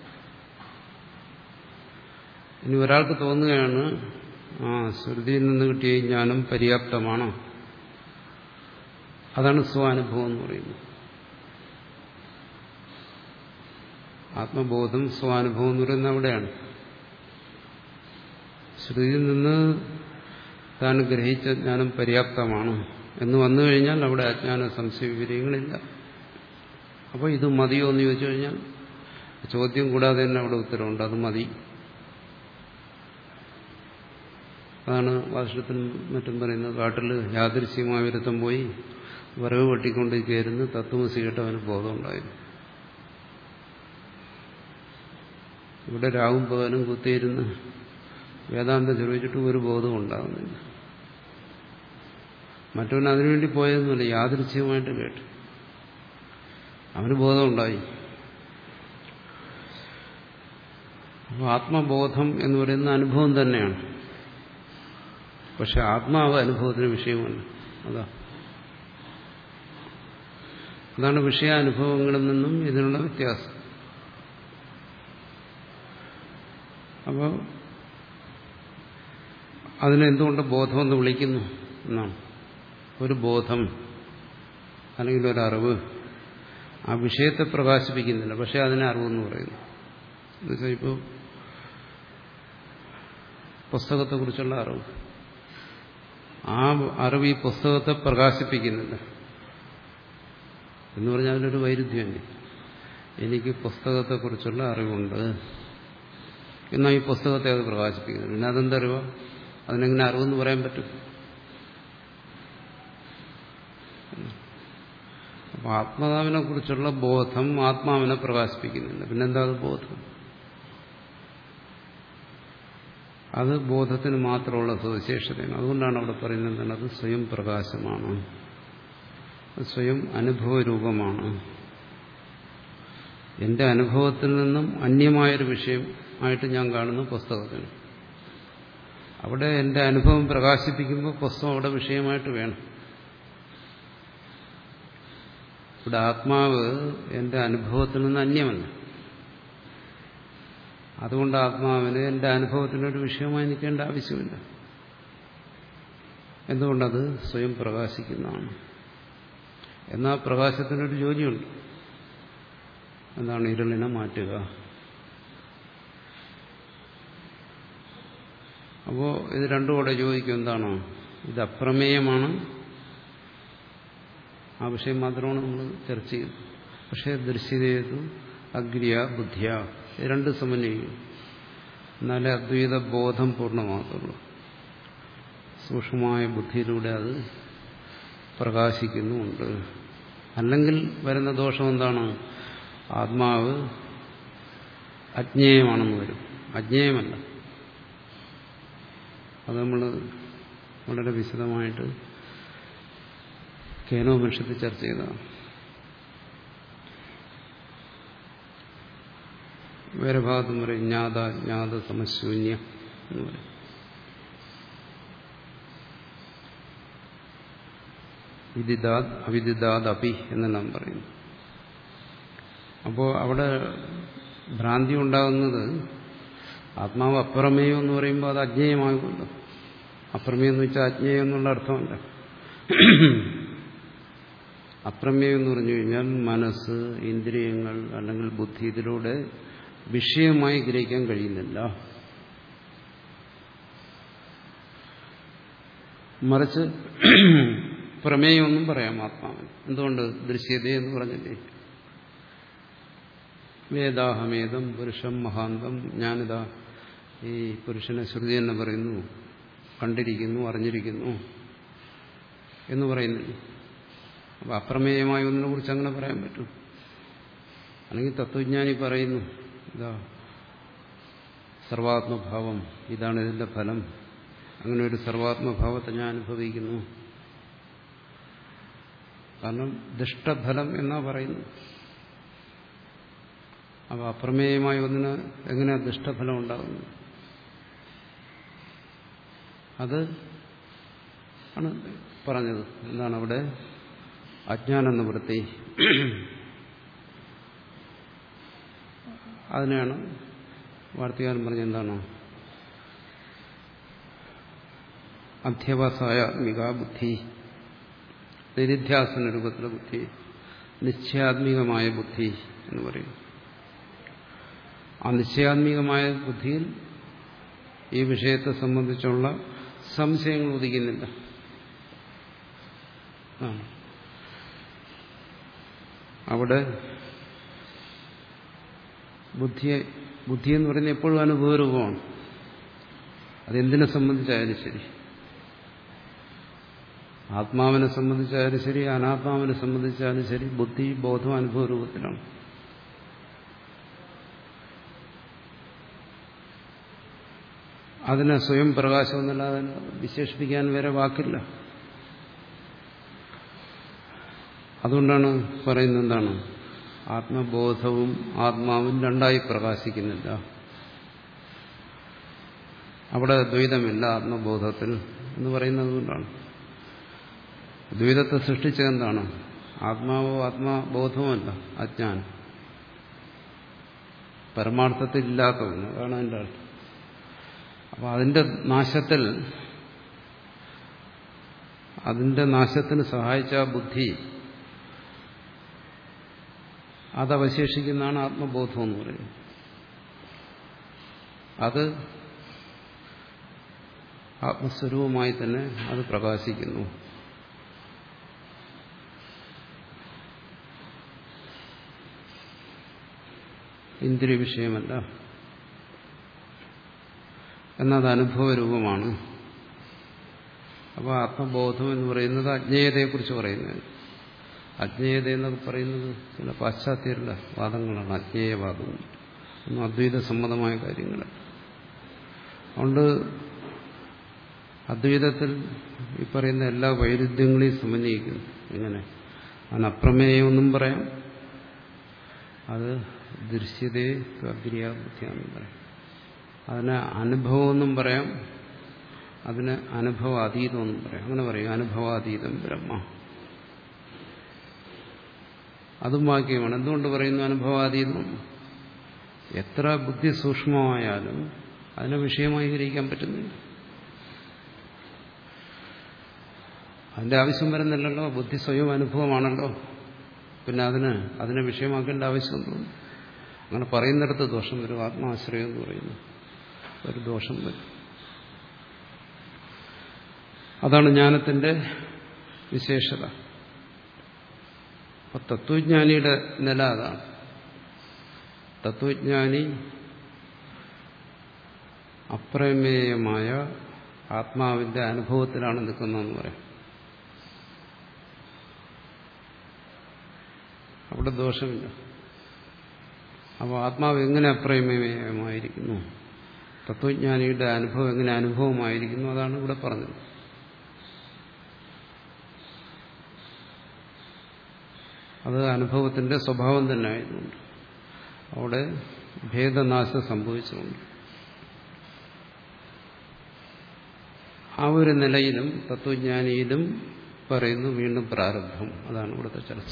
ഇനി ഒരാൾക്ക് തോന്നുകയാണ് ആ ശ്രുതിയിൽ നിന്ന് കിട്ടിയ ഈ ജ്ഞാനം പര്യാപ്തമാണ് അതാണ് സ്വാനുഭവം എന്ന് പറയുന്നത് ആത്മബോധം സ്വാനുഭവം എന്ന് പറയുന്നത് അവിടെയാണ് ശ്രുതിയിൽ നിന്ന് താൻ ഗ്രഹിച്ച ജ്ഞാനം പര്യാപ്തമാണ് എന്ന് വന്നു കഴിഞ്ഞാൽ അവിടെ അജ്ഞാന സംശയ വിവരങ്ങളില്ല അപ്പോൾ ഇത് മതിയോ എന്ന് ചോദിച്ചു കഴിഞ്ഞാൽ ചോദ്യം കൂടാതെ തന്നെ അവിടെ ഉത്തരവുണ്ട് അത് മതി അതാണ് വാർഷത്തിനും മറ്റും പറയുന്നത് കാട്ടിൽ യാദൃശ്യമായ വിരുദ്ധം പോയി വിറവ് വെട്ടിക്കൊണ്ടിരിക്കുകയായിരുന്നു തത്വമസി കേട്ട് അവന് ബോധമുണ്ടായിരുന്നു ഇവിടെ രാവും പകലും കുത്തിയിരുന്ന് വേദാന്തം ചോദിച്ചിട്ട് ഒരു ബോധവും ഉണ്ടാകുന്നില്ല മറ്റവൻ അതിനുവേണ്ടി പോയതൊന്നുമില്ല യാദൃച്ഛികമായിട്ട് കേട്ടു അവന് ബോധമുണ്ടായി അപ്പോൾ ആത്മബോധം എന്ന് പറയുന്ന അനുഭവം തന്നെയാണ് പക്ഷെ ആത്മാവ് അനുഭവത്തിന് വിഷയമല്ല അതാ അതാണ് വിഷയാനുഭവങ്ങളിൽ നിന്നും ഇതിനുള്ള വ്യത്യാസം അപ്പോൾ അതിനെന്തുകൊണ്ട് ബോധമെന്ന് വിളിക്കുന്നു എന്നാണ് ഒരു ബോധം അല്ലെങ്കിൽ ഒരറിവ് ആ വിഷയത്തെ പ്രകാശിപ്പിക്കുന്നില്ല പക്ഷെ അതിനെ അറിവെന്ന് പറയുന്നു എന്നുവെച്ചാൽ ഇപ്പോൾ പുസ്തകത്തെക്കുറിച്ചുള്ള അറിവ് ആ അറിവ് ഈ പുസ്തകത്തെ പ്രകാശിപ്പിക്കുന്നില്ല എന്ന് പറഞ്ഞാൽ അതിലൊരു വൈരുദ്ധ്യമുണ്ട് എനിക്ക് പുസ്തകത്തെക്കുറിച്ചുള്ള അറിവുണ്ട് എന്നാൽ ഈ പുസ്തകത്തെ അത് പ്രകാശിപ്പിക്കുന്നില്ല പിന്നെ അതെന്തറിവോ അതിനെങ്ങനെ അറിവെന്ന് പറയാൻ പറ്റും അപ്പോൾ ആത്മാവിനെ കുറിച്ചുള്ള ബോധം ആത്മാവിനെ പ്രകാശിപ്പിക്കുന്നില്ല പിന്നെന്താ അത് ബോധം അത് ബോധത്തിന് മാത്രമുള്ള സവിശേഷതയാണ് അതുകൊണ്ടാണ് അവിടെ പറയുന്നത് എന്താണ് അത് സ്വയം പ്രകാശമാണ് സ്വയം അനുഭവരൂപമാണ് എന്റെ അനുഭവത്തിൽ നിന്നും അന്യമായൊരു വിഷയം ആയിട്ട് ഞാൻ കാണുന്നു പുസ്തകത്തിന് അവിടെ എന്റെ അനുഭവം പ്രകാശിപ്പിക്കുമ്പോൾ പുസ്തകം അവിടെ വിഷയമായിട്ട് വേണം ഇവിടെ ആത്മാവ് എന്റെ അനുഭവത്തിൽ നിന്ന് അന്യമല്ല അതുകൊണ്ട് ആത്മാവിന് എന്റെ അനുഭവത്തിനൊരു വിഷയമായി നിൽക്കേണ്ട ആവശ്യമില്ല എന്തുകൊണ്ടത് സ്വയം പ്രകാശിക്കുന്നതാണ് എന്നാൽ പ്രകാശത്തിനൊരു ജോലിയുണ്ട് എന്താണ് ഇരുളിനെ മാറ്റുക അപ്പോൾ ഇത് രണ്ടും കൂടെ ചോദിക്കും എന്താണോ ഇത് അപ്രമേയമാണ് ആ വിഷയം മാത്രമാണ് നമ്മൾ ചർച്ച ചെയ്തത് പക്ഷേ ദൃശ്യതേതു അഗ്രിയ ബുദ്ധിയ രണ്ട് സമന്വയിക്കും എന്നാലേ അദ്വൈത ബോധം പൂർണ്ണമാകത്തുള്ളൂ സൂക്ഷ്മമായ ബുദ്ധിയിലൂടെ അത് പ്രകാശിക്കുന്നുമുണ്ട് അല്ലെങ്കിൽ വരുന്ന ദോഷം എന്താണ് ആത്മാവ് അജ്ഞേയമാണെന്ന് വരും അജ്ഞേയമല്ല അത് നമ്മൾ വളരെ വിശദമായിട്ട് കേനോപനിഷത്ത് ചർച്ച ചെയ്തതാണ് വേറെ ഭാഗത്തും പറയും ജ്ഞാത ജ്ഞാത സമശൂന്യ എന്ന് പറയും വിദിദാത് അവിദിദാത് അപി എന്നെല്ലാം പറയുന്നു അപ്പോൾ അവിടെ ഭ്രാന്തി ഉണ്ടാകുന്നത് ആത്മാവ് അപ്രമേയം എന്ന് പറയുമ്പോൾ അത് അജ്ഞേയമാകുമല്ലോ അപ്രമേയം എന്ന് വെച്ചാൽ അജ്ഞേയം എന്നുള്ള അർത്ഥമല്ല അപ്രമേയം എന്ന് പറഞ്ഞു കഴിഞ്ഞാൽ മനസ്സ് ഇന്ദ്രിയങ്ങൾ അല്ലെങ്കിൽ ബുദ്ധി ഇതിലൂടെ വിഷയമായി ഗ്രഹിക്കാൻ കഴിയുന്നില്ല മറിച്ച് പ്രമേയമൊന്നും പറയാം ആത്മാവിന് എന്തുകൊണ്ട് ദൃശ്യത എന്ന് പറഞ്ഞില്ലേ വേദാഹമേദം പുരുഷം മഹാന്തം ഞാനിതാ ഈ പുരുഷനെ ശ്രുതി എന്ന് പറയുന്നു കണ്ടിരിക്കുന്നു അറിഞ്ഞിരിക്കുന്നു എന്ന് പറയുന്നില്ല അപ്പം അപ്രമേയമായ ഒന്നിനെ കുറിച്ച് അങ്ങനെ പറയാൻ പറ്റും അല്ലെങ്കിൽ തത്വജ്ഞാനി പറയുന്നു ഇതാ സർവാത്മഭാവം ഇതാണ് ഇതിന്റെ ഫലം അങ്ങനെ ഒരു സർവാത്മഭാവത്തെ ഞാൻ അനുഭവിക്കുന്നു കാരണം ദുഷ്ടഫലം എന്നാ പറയുന്നു അപ്പോൾ അപ്രമേയമായ ഒന്നിന് എങ്ങനെയാ ദുഷ്ടഫലം ഉണ്ടാകുന്നത് അത് ആണ് പറഞ്ഞത് എന്താണ് അവിടെ അജ്ഞാന നിവൃത്തി അതിനാണ് വാർത്തകാരൻ പറഞ്ഞ എന്താണ് അധ്യവസായാത്മിക ബുദ്ധി നിരിധ്യാസന രൂപത്തിലെ ബുദ്ധി നിശ്ചയാത്മികമായ ബുദ്ധി എന്ന് പറയും ആ നിശ്ചയാത്മികമായ ബുദ്ധിയിൽ ഈ വിഷയത്തെ സംബന്ധിച്ചുള്ള സംശയങ്ങൾ ഉദിക്കുന്നില്ല അവിടെ ബുദ്ധിയെ ബുദ്ധി എന്ന് പറയുന്നത് എപ്പോഴും അനുഭവരൂപമാണ് അതെന്തിനെ സംബന്ധിച്ചായാലും ശരി ആത്മാവിനെ സംബന്ധിച്ചായാലും ശരി അനാത്മാവിനെ സംബന്ധിച്ചാലും ശരി ബുദ്ധി ബോധം അനുഭവ രൂപത്തിലാണ് അതിനെ സ്വയം പ്രകാശം എന്നല്ലാതെ വിശേഷിപ്പിക്കാൻ വേറെ വാക്കില്ല അതുകൊണ്ടാണ് പറയുന്നത് എന്താണ് ആത്മബോധവും ആത്മാവും രണ്ടായി പ്രകാശിക്കുന്നില്ല അവിടെ ദ്വൈതമില്ല ആത്മബോധത്തിൽ എന്ന് പറയുന്നത് കൊണ്ടാണ് ദ്വൈതത്തെ സൃഷ്ടിച്ചതെന്താണ് ആത്മാവോ ആത്മാബോധവുമല്ല അജ്ഞാനം പരമാർത്ഥത്തിൽ ഇല്ലാത്ത ഒന്ന് അതാണ് അതിൻ്റെ അർത്ഥം അപ്പൊ അതിന്റെ നാശത്തിൽ അതിന്റെ നാശത്തിന് സഹായിച്ച ബുദ്ധി അതവശേഷിക്കുന്നതാണ് ആത്മബോധം എന്ന് പറയുന്നത് അത് ആത്മസ്വരൂപമായി തന്നെ അത് പ്രകാശിക്കുന്നു ഇന്ദ്രിയ വിഷയമല്ല എന്നത് അനുഭവരൂപമാണ് അപ്പോൾ ആത്മബോധം എന്ന് പറയുന്നത് അജ്ഞേയതയെക്കുറിച്ച് പറയുന്നത് അജ്ഞേയത എന്നൊക്കെ പറയുന്നത് ചില പാശ്ചാത്യരുടെ വാദങ്ങളാണ് അജ്ഞേയവാദം ഒന്നും അദ്വൈത സമ്മതമായ കാര്യങ്ങൾ അതുകൊണ്ട് അദ്വൈതത്തിൽ ഈ പറയുന്ന എല്ലാ വൈരുദ്ധ്യങ്ങളെയും സമന്വയിക്കുന്നു എങ്ങനെ അതിനപ്രമേയമെന്നും പറയാം അത് ദൃശ്യതയെ അഗ്രിയാബുദ്ധിയാണെന്നും പറയാം അതിന് അനുഭവമെന്നും പറയാം അതിന് അനുഭവാതീതമെന്നും പറയാം അങ്ങനെ പറയും അനുഭവാതീതം ബ്രഹ്മ അതും വാക്യമാണ് എന്തുകൊണ്ട് പറയുന്നു അനുഭവാതീതം എത്ര ബുദ്ധി സൂക്ഷ്മമായാലും അതിനെ വിഷയമായി ഗ്രഹിക്കാൻ പറ്റുന്നില്ല അതിന്റെ ആവശ്യം വരുന്നില്ലല്ലോ ബുദ്ധി സ്വയം അനുഭവമാണല്ലോ പിന്നെ അതിന് അതിനെ വിഷയമാക്കേണ്ട ആവശ്യം തോന്നുന്നു അങ്ങനെ പറയുന്നിടത്ത് ദോഷം വരും ആത്മാശ്രയം എന്ന് പറയുന്നു ഒരു ദോഷം വരും അതാണ് ജ്ഞാനത്തിന്റെ വിശേഷത അപ്പൊ തത്വജ്ഞാനിയുടെ നില അതാണ് തത്വജ്ഞാനി അപ്രമേയമായ ആത്മാവിന്റെ അനുഭവത്തിലാണ് നിൽക്കുന്നതെന്ന് പറയാം അവിടെ ദോഷമില്ല അപ്പോൾ ആത്മാവ് എങ്ങനെ അപ്രമേയമായിരിക്കുന്നു തത്വജ്ഞാനിയുടെ അനുഭവം എങ്ങനെ അനുഭവമായിരിക്കുന്നു അതാണ് ഇവിടെ പറഞ്ഞത് അത് അനുഭവത്തിന്റെ സ്വഭാവം തന്നെ ആയതുകൊണ്ട് അവിടെ ഭേദനാശം സംഭവിച്ചുകൊണ്ട് ആ ഒരു നിലയിലും തത്വജ്ഞാനിയിലും പറയുന്നു വീണ്ടും പ്രാരബ്ധം അതാണ് ഇവിടുത്തെ ചർച്ച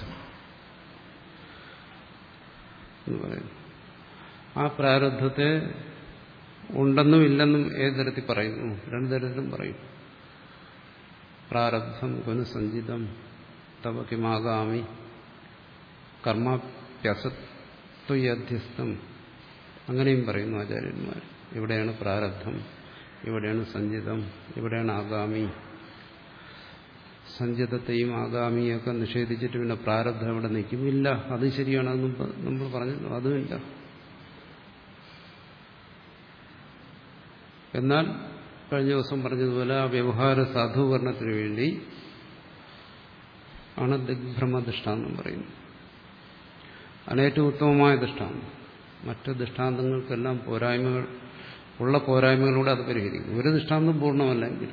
എന്ന് പറയുന്നു ആ പ്രാരബ്ധത്തെ ഉണ്ടെന്നും ഇല്ലെന്നും ഏത് തരത്തിൽ പറയുന്നു രണ്ടു തരത്തിലും പറയും പ്രാരബ്ധം ഗുണസഞ്ചിതം തവ കിമാകാമി കർമ്മപ്യസത്വയധ്യസ്ഥം അങ്ങനെയും പറയുന്നു ആചാര്യന്മാർ ഇവിടെയാണ് പ്രാരബ്ധം ഇവിടെയാണ് സഞ്ചിതം ഇവിടെയാണ് ആഗാമി സഞ്ചിതത്തെയും ആഗാമിയൊക്കെ നിഷേധിച്ചിട്ട് പിന്നെ പ്രാരബ്ധം എവിടെ നിൽക്കും ഇല്ല അത് ശരിയാണ് അത് മുമ്പ് നമ്മൾ പറഞ്ഞല്ലോ അതുമില്ല എന്നാൽ കഴിഞ്ഞ ദിവസം പറഞ്ഞതുപോലെ ആ വ്യവഹാര സാധൂകരണത്തിന് വേണ്ടി ആണ് ദിഗ്ഭ്രമ ദൃഷ്ടാന്തം പറയുന്നത് ആണ് ഏറ്റവും ഉത്തമമായ ദൃഷ്ടാന്തം മറ്റ് ദൃഷ്ടാന്തങ്ങൾക്കെല്ലാം പോരായ്മകൾ ഉള്ള പോരായ്മകളൂടെ അത് പരിഹരിക്കും ഒരു ദൃഷ്ടാന്തം പൂർണ്ണമല്ലെങ്കിൽ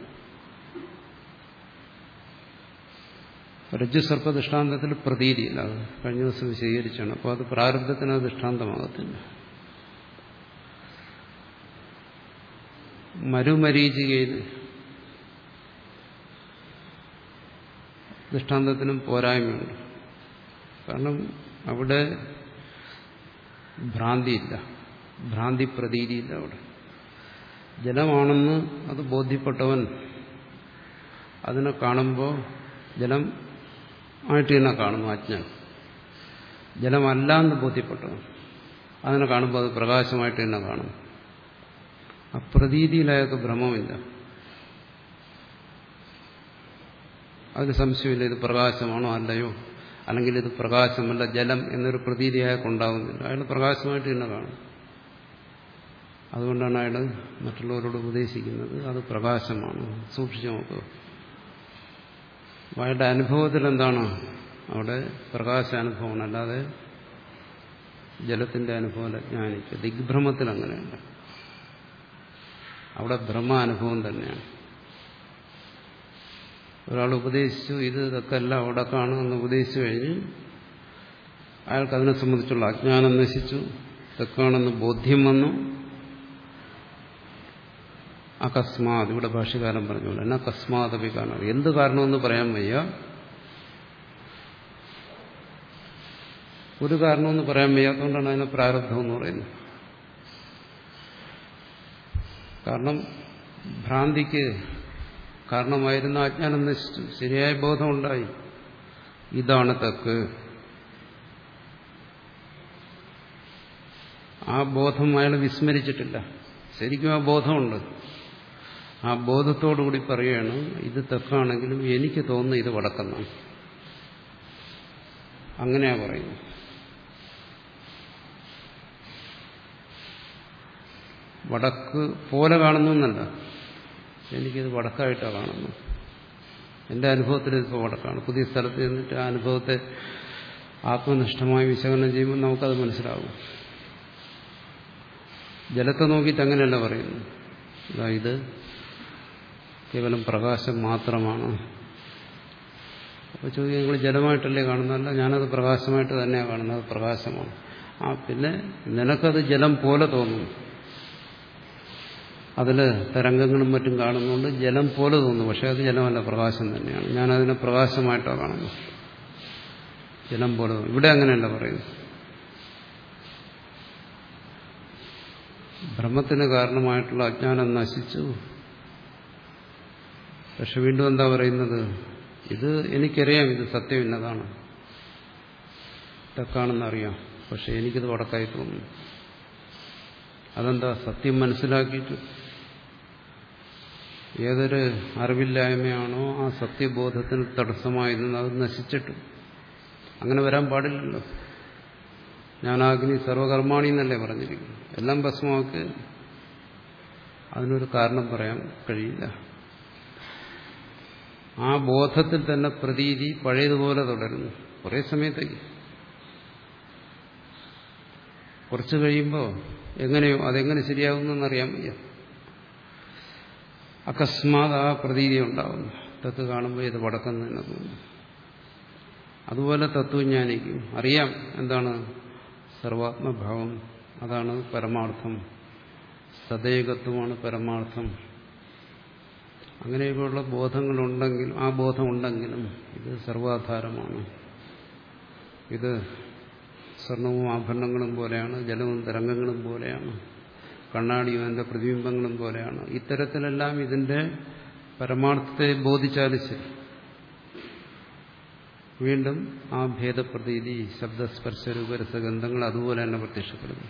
രജ്ജുസർപ്പ ദൃഷ്ടാന്തത്തിൽ പ്രതീതിയില്ല അത് കഴിഞ്ഞ ദിവസം വിശദീകരിച്ചാണ് അപ്പോൾ അത് പ്രാരബ്ധത്തിന് അത് ദൃഷ്ടാന്തമാകത്തില്ല മരുമരീചികയിൽ ദൃഷ്ടാന്തത്തിനും പോരായ്മയുണ്ട് കാരണം അവിടെ ഭ്രാന്തിയില്ല ഭ്രാന്തി പ്രതീതിയില്ല അവിടെ ജലമാണെന്ന് അത് ബോധ്യപ്പെട്ടവൻ അതിനെ കാണുമ്പോൾ ജലം ആയിട്ട് തന്നെ കാണുന്നു അജ്ഞൻ ജലമല്ല എന്ന് ബോധ്യപ്പെട്ടവൻ അതിനെ കാണുമ്പോൾ അത് പ്രകാശമായിട്ട് തന്നെ കാണും ആ പ്രതീതിയിൽ അയാൾക്ക് ഭ്രമമില്ല അതിന് സംശയമില്ല ഇത് പ്രകാശമാണോ അല്ലയോ അല്ലെങ്കിൽ ഇത് പ്രകാശമല്ല ജലം എന്നൊരു പ്രതീതി അയാൾക്കുണ്ടാകുന്നില്ല അയാൾ പ്രകാശമായിട്ട് തന്നെ കാണും അതുകൊണ്ടാണ് അയാൾ മറ്റുള്ളവരോട് ഉപദേശിക്കുന്നത് അത് പ്രകാശമാണ് സൂക്ഷിച്ചു നോക്കുക അയാളുടെ അനുഭവത്തിൽ എന്താണ് അവിടെ പ്രകാശാനുഭവമാണ് അല്ലാതെ ജലത്തിന്റെ അനുഭവം ജ്ഞാനിക്കുക ദിഗ്ഭ്രമത്തിൽ അങ്ങനെയല്ല അവിടെ ബ്രഹ്മാനുഭവം തന്നെയാണ് ഒരാൾ ഉപദേശിച്ചു ഇത് ഇതൊക്കെ അല്ല അവിടെ കാണും എന്ന് ഉപദേശിച്ചു കഴിഞ്ഞ് അയാൾക്ക് അതിനെ സംബന്ധിച്ചുള്ള അജ്ഞാനം നശിച്ചു ഇതൊക്കെയാണെന്ന് ബോധ്യം വന്നു അകസ്മാത് ഇവിടെ ഭാഷ്യകാലം പറഞ്ഞോളൂ എന്നാ അകസ്മാതപി കാരണം എന്ത് കാരണമെന്ന് പറയാൻ വയ്യ ഒരു കാരണമെന്ന് പറയാൻ വയ്യാത്തതുകൊണ്ടാണ് അതിനെ പ്രാരബ്ധം എന്ന് പറയുന്നത് കാരണം ഭ്രാന്തിക്ക് കാരണമായിരുന്ന അജ്ഞാനം നശിച്ചു ശരിയായ ബോധമുണ്ടായി ഇതാണ് തക്ക് ആ ബോധം അയാൾ വിസ്മരിച്ചിട്ടില്ല ശരിക്കും ആ ബോധമുണ്ട് ആ ബോധത്തോടുകൂടി പറയുകയാണ് ഇത് തെക്കാണെങ്കിലും എനിക്ക് തോന്നുന്നു ഇത് വടക്കെന്നാണ് അങ്ങനെയാ പറയുന്നത് വടക്ക് പോലെ കാണുന്നു എന്നല്ല എനിക്കിത് വടക്കായിട്ടാണ് കാണുന്നത് എൻ്റെ അനുഭവത്തിൽ ഇതിപ്പോൾ വടക്കാണ് പുതിയ സ്ഥലത്ത് ചെന്നിട്ട് ആ അനുഭവത്തെ ആത്മനിഷ്ഠമായി വിശകലനം ചെയ്യുമ്പോൾ നമുക്കത് മനസ്സിലാവും ജലത്തെ നോക്കിയിട്ട് അങ്ങനെയല്ല പറയുന്നു അതായത് കേവലം പ്രകാശം മാത്രമാണ് അപ്പോൾ ചോദിക്കും നിങ്ങൾ ജലമായിട്ടല്ലേ കാണുന്നതല്ല ഞാനത് പ്രകാശമായിട്ട് തന്നെയാണ് കാണുന്നത് അത് പ്രകാശമാണ് ആ പിന്നെ നിനക്കത് ജലം പോലെ തോന്നുന്നു അതിൽ തരംഗങ്ങളും മറ്റും കാണുന്നുണ്ട് ജലം പോലെ തോന്നുന്നു പക്ഷെ അത് ജലമല്ല പ്രകാശം തന്നെയാണ് ഞാനതിനെ പ്രകാശമായിട്ടാണ് കാണുന്നത് ജലം പോലെ തോന്നുന്നു ഇവിടെ അങ്ങനെയല്ല പറയുന്നത് ബ്രഹ്മത്തിന് കാരണമായിട്ടുള്ള അജ്ഞാനം നശിച്ചു പക്ഷെ വീണ്ടും എന്താ പറയുന്നത് ഇത് എനിക്കറിയാം ഇത് സത്യം ഇന്നതാണ് തെക്കാണെന്നറിയാം പക്ഷെ എനിക്കിത് വടക്കായി തോന്നുന്നു അതെന്താ സത്യം മനസ്സിലാക്കിയിട്ട് ഏതൊരു അറിവില്ലായ്മയാണോ ആ സത്യബോധത്തിന് തടസ്സമായിരുന്നു അത് നശിച്ചിട്ടും അങ്ങനെ വരാൻ പാടില്ലല്ലോ ജ്ഞാനാഗ്നി സർവകർമാണി എന്നല്ലേ പറഞ്ഞിരിക്കുന്നു എല്ലാം ഭസ്മമാക്ക് അതിനൊരു കാരണം പറയാൻ കഴിയില്ല ആ ബോധത്തിൽ തന്നെ പ്രതീതി പഴയതുപോലെ തുടരുന്നു കുറേ സമയത്തേക്ക് കുറച്ച് കഴിയുമ്പോൾ എങ്ങനെയോ അതെങ്ങനെ ശരിയാകുന്നറിയാൻ വയ്യ അകസ്മാത് ആ പ്രതീതി ഉണ്ടാകുന്നു തത്ത് കാണുമ്പോൾ ഇത് വടക്കം തന്നെ തോന്നുന്നു അതുപോലെ തത്വജ്ഞാനിക്കും അറിയാം എന്താണ് സർവാത്മഭാവം അതാണ് പരമാർത്ഥം സദൈകത്വമാണ് പരമാർത്ഥം അങ്ങനെയൊക്കെയുള്ള ബോധങ്ങളുണ്ടെങ്കിലും ആ ബോധം ഉണ്ടെങ്കിലും ഇത് സർവാധാരമാണ് ഇത് സ്വർണവും ആഭരണങ്ങളും പോലെയാണ് ജലവും തരംഗങ്ങളും പോലെയാണ് കണ്ണാടിയും അതിൻ്റെ പ്രതിബിംബങ്ങളും പോലെയാണ് ഇത്തരത്തിലെല്ലാം ഇതിന്റെ പരമാർത്ഥത്തെ ബോധിച്ചാലും ശരി വീണ്ടും ആ ഭേദപ്രതീതി ശബ്ദസ്പർശ രൂപരസഗന്ധങ്ങൾ അതുപോലെ തന്നെ പ്രത്യക്ഷപ്പെടുന്നു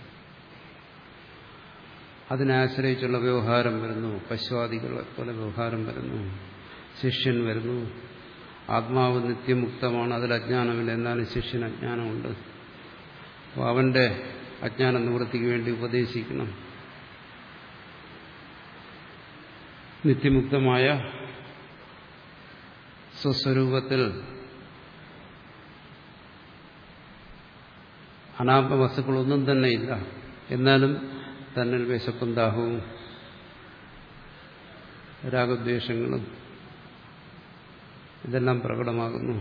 അതിനെ ആശ്രയിച്ചുള്ള വ്യവഹാരം വരുന്നു പശ്വാദികളെ പോലെ വ്യവഹാരം വരുന്നു ശിഷ്യൻ വരുന്നു ആത്മാവ് നിത്യമുക്തമാണ് അതിൽ അജ്ഞാനമില്ല എന്നാലും ശിഷ്യന് അജ്ഞാനമുണ്ട് അപ്പോൾ അവന്റെ അജ്ഞാന നിവൃത്തിക്ക് വേണ്ടി ഉപദേശിക്കണം നിത്യമുക്തമായ സ്വസ്വരൂപത്തിൽ അനാത്മ വസ്തുക്കളൊന്നും തന്നെ ഇല്ല എന്നാലും തന്നിൽ വിശപ്പും ദാഹവും രാഗദ്വേഷങ്ങളും ഇതെല്ലാം പ്രകടമാകുന്നു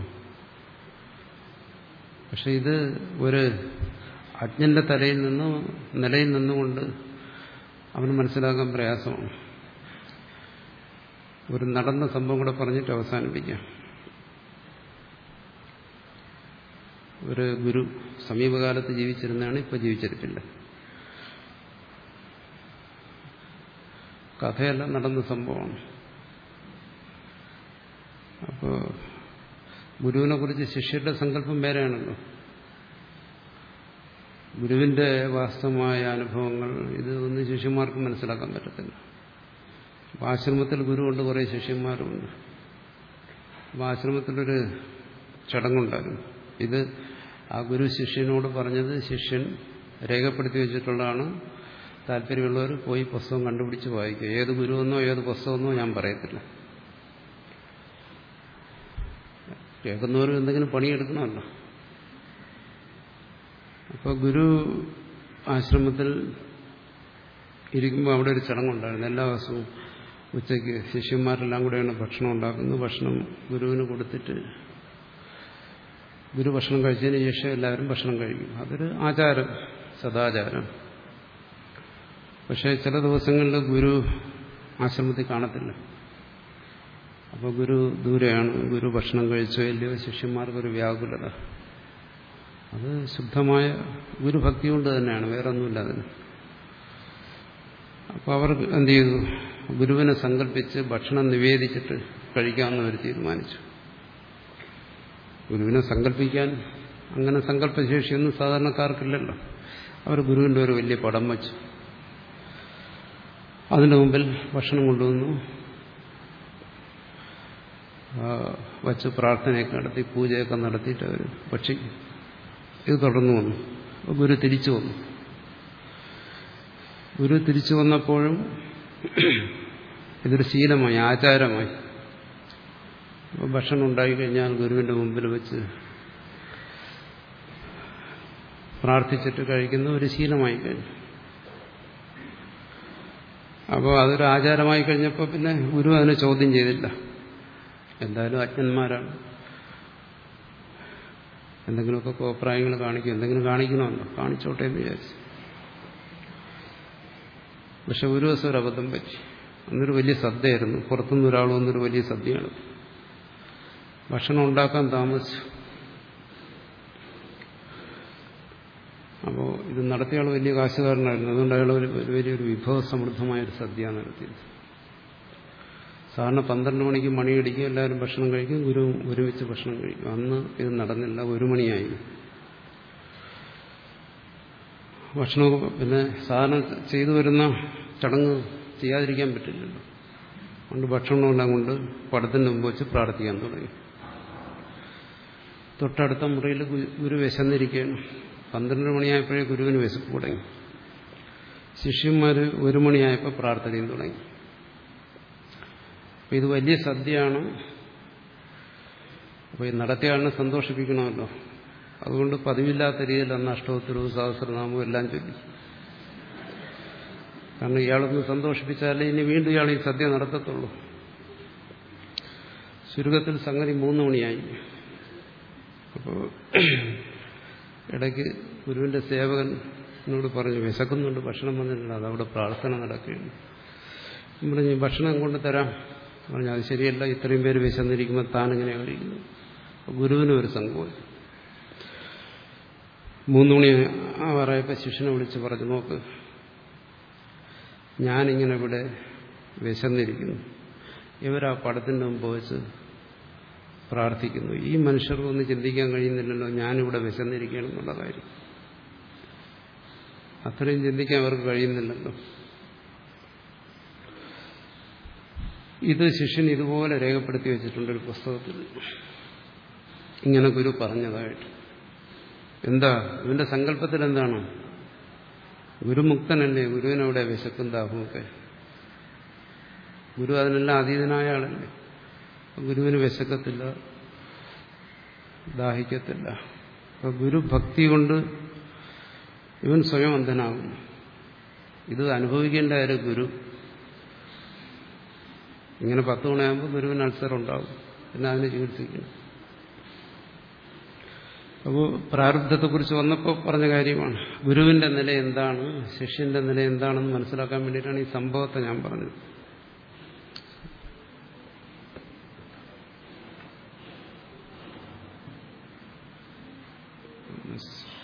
പക്ഷെ ഇത് ഒരു അജ്ഞന്റെ തലയിൽ നിന്നും നിലയിൽ നിന്നുകൊണ്ട് അവന് മനസ്സിലാക്കാൻ പ്രയാസമാണ് ഒരു നടന്ന സംഭവം കൂടെ പറഞ്ഞിട്ട് അവസാനിപ്പിക്കാം ഒരു ഗുരു സമീപകാലത്ത് ജീവിച്ചിരുന്നതാണ് ഇപ്പോൾ ജീവിച്ചിരിപ്പില്ല കഥയെല്ലാം നടന്ന സംഭവമാണ് അപ്പോൾ ഗുരുവിനെ കുറിച്ച് ശിഷ്യരുടെ സങ്കല്പം വേറെയാണല്ലോ ഗുരുവിന്റെ വാസ്തവമായ അനുഭവങ്ങൾ ഇത് ഒന്നും ശിഷ്യന്മാർക്ക് മനസ്സിലാക്കാൻ പറ്റത്തില്ല അപ്പോൾ ആശ്രമത്തിൽ ഗുരുവുണ്ട് കുറേ ശിഷ്യന്മാരുമുണ്ട് അപ്പോൾ ആശ്രമത്തിലൊരു ചടങ്ങുണ്ടായിരുന്നു ഇത് ആ ഗുരു ശിഷ്യനോട് പറഞ്ഞത് ശിഷ്യൻ രേഖപ്പെടുത്തി വെച്ചിട്ടുള്ളതാണ് താല്പര്യമുള്ളവർ പോയി പുസ്തകം കണ്ടുപിടിച്ച് വായിക്കുക ഏത് ഗുരുവെന്നോ ഏത് പുസ്തകമെന്നോ ഞാൻ പറയത്തില്ല കേൾക്കുന്നവരും എന്തെങ്കിലും പണിയെടുക്കണമല്ലോ അപ്പോൾ ഗുരു ആശ്രമത്തിൽ ഇരിക്കുമ്പോൾ അവിടെ ഒരു ചടങ്ങുണ്ടായിരുന്നു എല്ലാ ദിവസവും ഉച്ചയ്ക്ക് ശിഷ്യന്മാരെല്ലാം കൂടെയാണ് ഭക്ഷണം ഉണ്ടാക്കുന്നത് ഭക്ഷണം ഗുരുവിന് കൊടുത്തിട്ട് ഗുരു ഭക്ഷണം കഴിച്ചതിന് ശേഷം എല്ലാവരും ഭക്ഷണം കഴിക്കും അതൊരു ആചാരം സദാചാരം പക്ഷേ ചില ദിവസങ്ങളിൽ ഗുരു ആശ്രമത്തിൽ കാണത്തില്ല അപ്പോൾ ഗുരു ദൂരെയാണ് ഗുരു ഭക്ഷണം കഴിച്ചോ ഇല്ലയോ ശിഷ്യന്മാർക്കൊരു വ്യാകുലത അത് ശുദ്ധമായ ഗുരുഭക്തി കൊണ്ട് തന്നെയാണ് വേറെ ഒന്നുമില്ല അതിന് അപ്പോൾ അവർ എന്ത് ചെയ്തു ഗുരുവിനെ സങ്കല്പിച്ച് ഭക്ഷണം നിവേദിച്ചിട്ട് കഴിക്കാമെന്ന് അവർ തീരുമാനിച്ചു ഗുരുവിനെ സങ്കല്പിക്കാൻ അങ്ങനെ സങ്കല്പശേഷിയൊന്നും സാധാരണക്കാർക്കില്ലല്ലോ അവർ ഗുരുവിൻ്റെ ഒരു വലിയ പടം വച്ചു അതിൻ്റെ മുമ്പിൽ ഭക്ഷണം കൊണ്ടുവന്നു വച്ച് പ്രാർത്ഥനയൊക്കെ നടത്തി പൂജയൊക്കെ നടത്തിയിട്ട് അവർ പക്ഷി ഇത് തുടർന്നു വന്നു ഗുരു തിരിച്ചു വന്നു ഗുരു തിരിച്ചു വന്നപ്പോഴും ഇതൊരു ശീലമായി ആചാരമായി അപ്പോൾ ഭക്ഷണം ഉണ്ടായിക്കഴിഞ്ഞാൽ ഗുരുവിൻ്റെ മുമ്പിൽ വെച്ച് പ്രാർത്ഥിച്ചിട്ട് കഴിക്കുന്ന ഒരു ശീലമായി കഴിഞ്ഞു അപ്പോൾ അതൊരു ആചാരമായി കഴിഞ്ഞപ്പോൾ പിന്നെ ഗുരു അതിനെ ചോദ്യം ചെയ്തില്ല എന്തായാലും അജ്ഞന്മാരാണ് എന്തെങ്കിലുമൊക്കെ കോപ്രായങ്ങൾ കാണിക്കും എന്തെങ്കിലും കാണിക്കണമല്ലോ കാണിച്ചോട്ടെ എന്ന് വിചാരിച്ചു പക്ഷെ ഒരു ദിവസം ഒരു അബദ്ധം പറ്റി അന്നൊരു വലിയ സദ്യയായിരുന്നു പുറത്തുനിന്ന് ഒരാൾ വന്നൊരു വലിയ സദ്യയാണ് ഭക്ഷണം ഉണ്ടാക്കാൻ താമസിച്ചു അപ്പോൾ ഇത് നടത്തിയ ആൾ വലിയ കാശുകാരനായിരുന്നു അതുകൊണ്ട് അയാൾ ഒരു വലിയൊരു വിഭവ സമൃദ്ധമായ ഒരു സദ്യ നടത്തിയത് സാധാരണ പന്ത്രണ്ട് മണിക്ക് മണിയടിക്കും എല്ലാവരും ഭക്ഷണം കഴിക്കും ഗുരു ഒരുമിച്ച് ഭക്ഷണം കഴിക്കും അന്ന് ഇത് നടന്നില്ല ഒരു മണിയായി ഭക്ഷണം പിന്നെ സാധാരണ ചെയ്തു വരുന്ന ചടങ്ങ് ചെയ്യാതിരിക്കാൻ പറ്റില്ലല്ലോ അതുകൊണ്ട് ഭക്ഷണമെല്ലാം കൊണ്ട് പടത്തിന് മുമ്പ് വെച്ച് പ്രാർത്ഥിക്കാൻ തുടങ്ങി തൊട്ടടുത്ത മുറിയിൽ ഗുരു വിശന്നിരിക്കുകയാണ് പന്ത്രണ്ട് മണിയായപ്പോഴേ ഗുരുവിന് വിശപ്പ് തുടങ്ങി ശിഷ്യന്മാർ ഒരു മണിയായപ്പോൾ പ്രാർത്ഥനയും തുടങ്ങി അപ്പം ഇത് വലിയ സദ്യയാണ് അപ്പോൾ ഈ നടത്തിയാളിനെ സന്തോഷിപ്പിക്കണമല്ലോ അതുകൊണ്ട് പതിവില്ലാത്ത രീതിയിൽ അന്ന് അഷ്ടോത്തരവും സഹസ്രനാമവും എല്ലാം ചൊല്ലി കാരണം ഇയാളൊന്ന് സന്തോഷിപ്പിച്ചാലേ ഇനി വീണ്ടും ഇയാൾ ഈ സദ്യ നടത്തത്തുള്ളൂ ചുരുക്കത്തിൽ സംഗതി മൂന്ന് മണിയായി അപ്പോൾ ഇടയ്ക്ക് ഗുരുവിന്റെ സേവകനോട് പറഞ്ഞു വിശക്കുന്നുണ്ട് ഭക്ഷണം വന്നിട്ടുണ്ട് അതവിടെ പ്രാർത്ഥന നടക്കുകയാണ് പറഞ്ഞു ഭക്ഷണം കൊണ്ട് തരാം പറഞ്ഞു അത് ശരിയല്ല ഇത്രയും പേര് വിശന്നിരിക്കുമ്പോൾ താൻ എങ്ങനെ കഴിക്കുന്നു ഗുരുവിനും ഒരു സംഭവം മൂന്ന് മണി ആവാറായപ്പോൾ ശിഷ്യനെ വിളിച്ച് പറഞ്ഞു നോക്ക് ഞാനിങ്ങനെ ഇവിടെ വിശന്നിരിക്കുന്നു ഇവരാ പടത്തിൻ്റെ മുമ്പ് വെച്ച് പ്രാർത്ഥിക്കുന്നു ഈ മനുഷ്യർക്കൊന്നും ചിന്തിക്കാൻ കഴിയുന്നില്ലല്ലോ ഞാനിവിടെ വിശന്നിരിക്കണം എന്നുള്ള കാര്യം അത്രയും ചിന്തിക്കാൻ അവർക്ക് കഴിയുന്നില്ലല്ലോ ഇത് ശിഷ്യൻ ഇതുപോലെ രേഖപ്പെടുത്തി വെച്ചിട്ടുണ്ട് ഒരു പുസ്തകത്തിൽ ഇങ്ങനെ ഗുരു പറഞ്ഞതായിട്ട് എന്താ ഇവന്റെ സങ്കല്പത്തിൽ എന്താണ് ഗുരുമുക്തനല്ലേ ഗുരുവിനവിടെ വിശക്കും ദാഹമൊക്കെ ഗുരു അതിനെല്ലാം അതീതനായ ആളല്ലേ ഗുരുവിന് വിശക്കത്തില്ല ദാഹിക്കത്തില്ല അപ്പൊ ഗുരുഭക്തി കൊണ്ട് ഇവൻ സ്വയം അന്ധനാകും ഇത് അനുഭവിക്കേണ്ട ഒരു ഗുരു ഇങ്ങനെ പത്ത് മണിയാകുമ്പോൾ ഗുരുവിന് അൾസർ ഉണ്ടാവും പിന്നെ അതിനെ ചികിത്സിക്കണം അപ്പോൾ പ്രാരബ്ധത്തെക്കുറിച്ച് വന്നപ്പോൾ പറഞ്ഞ കാര്യമാണ് ഗുരുവിന്റെ നില എന്താണ് ശിഷ്യന്റെ നില എന്താണെന്ന് മനസ്സിലാക്കാൻ വേണ്ടിയിട്ടാണ് ഈ സംഭവത്തെ ഞാൻ പറഞ്ഞത് നമസ്തേ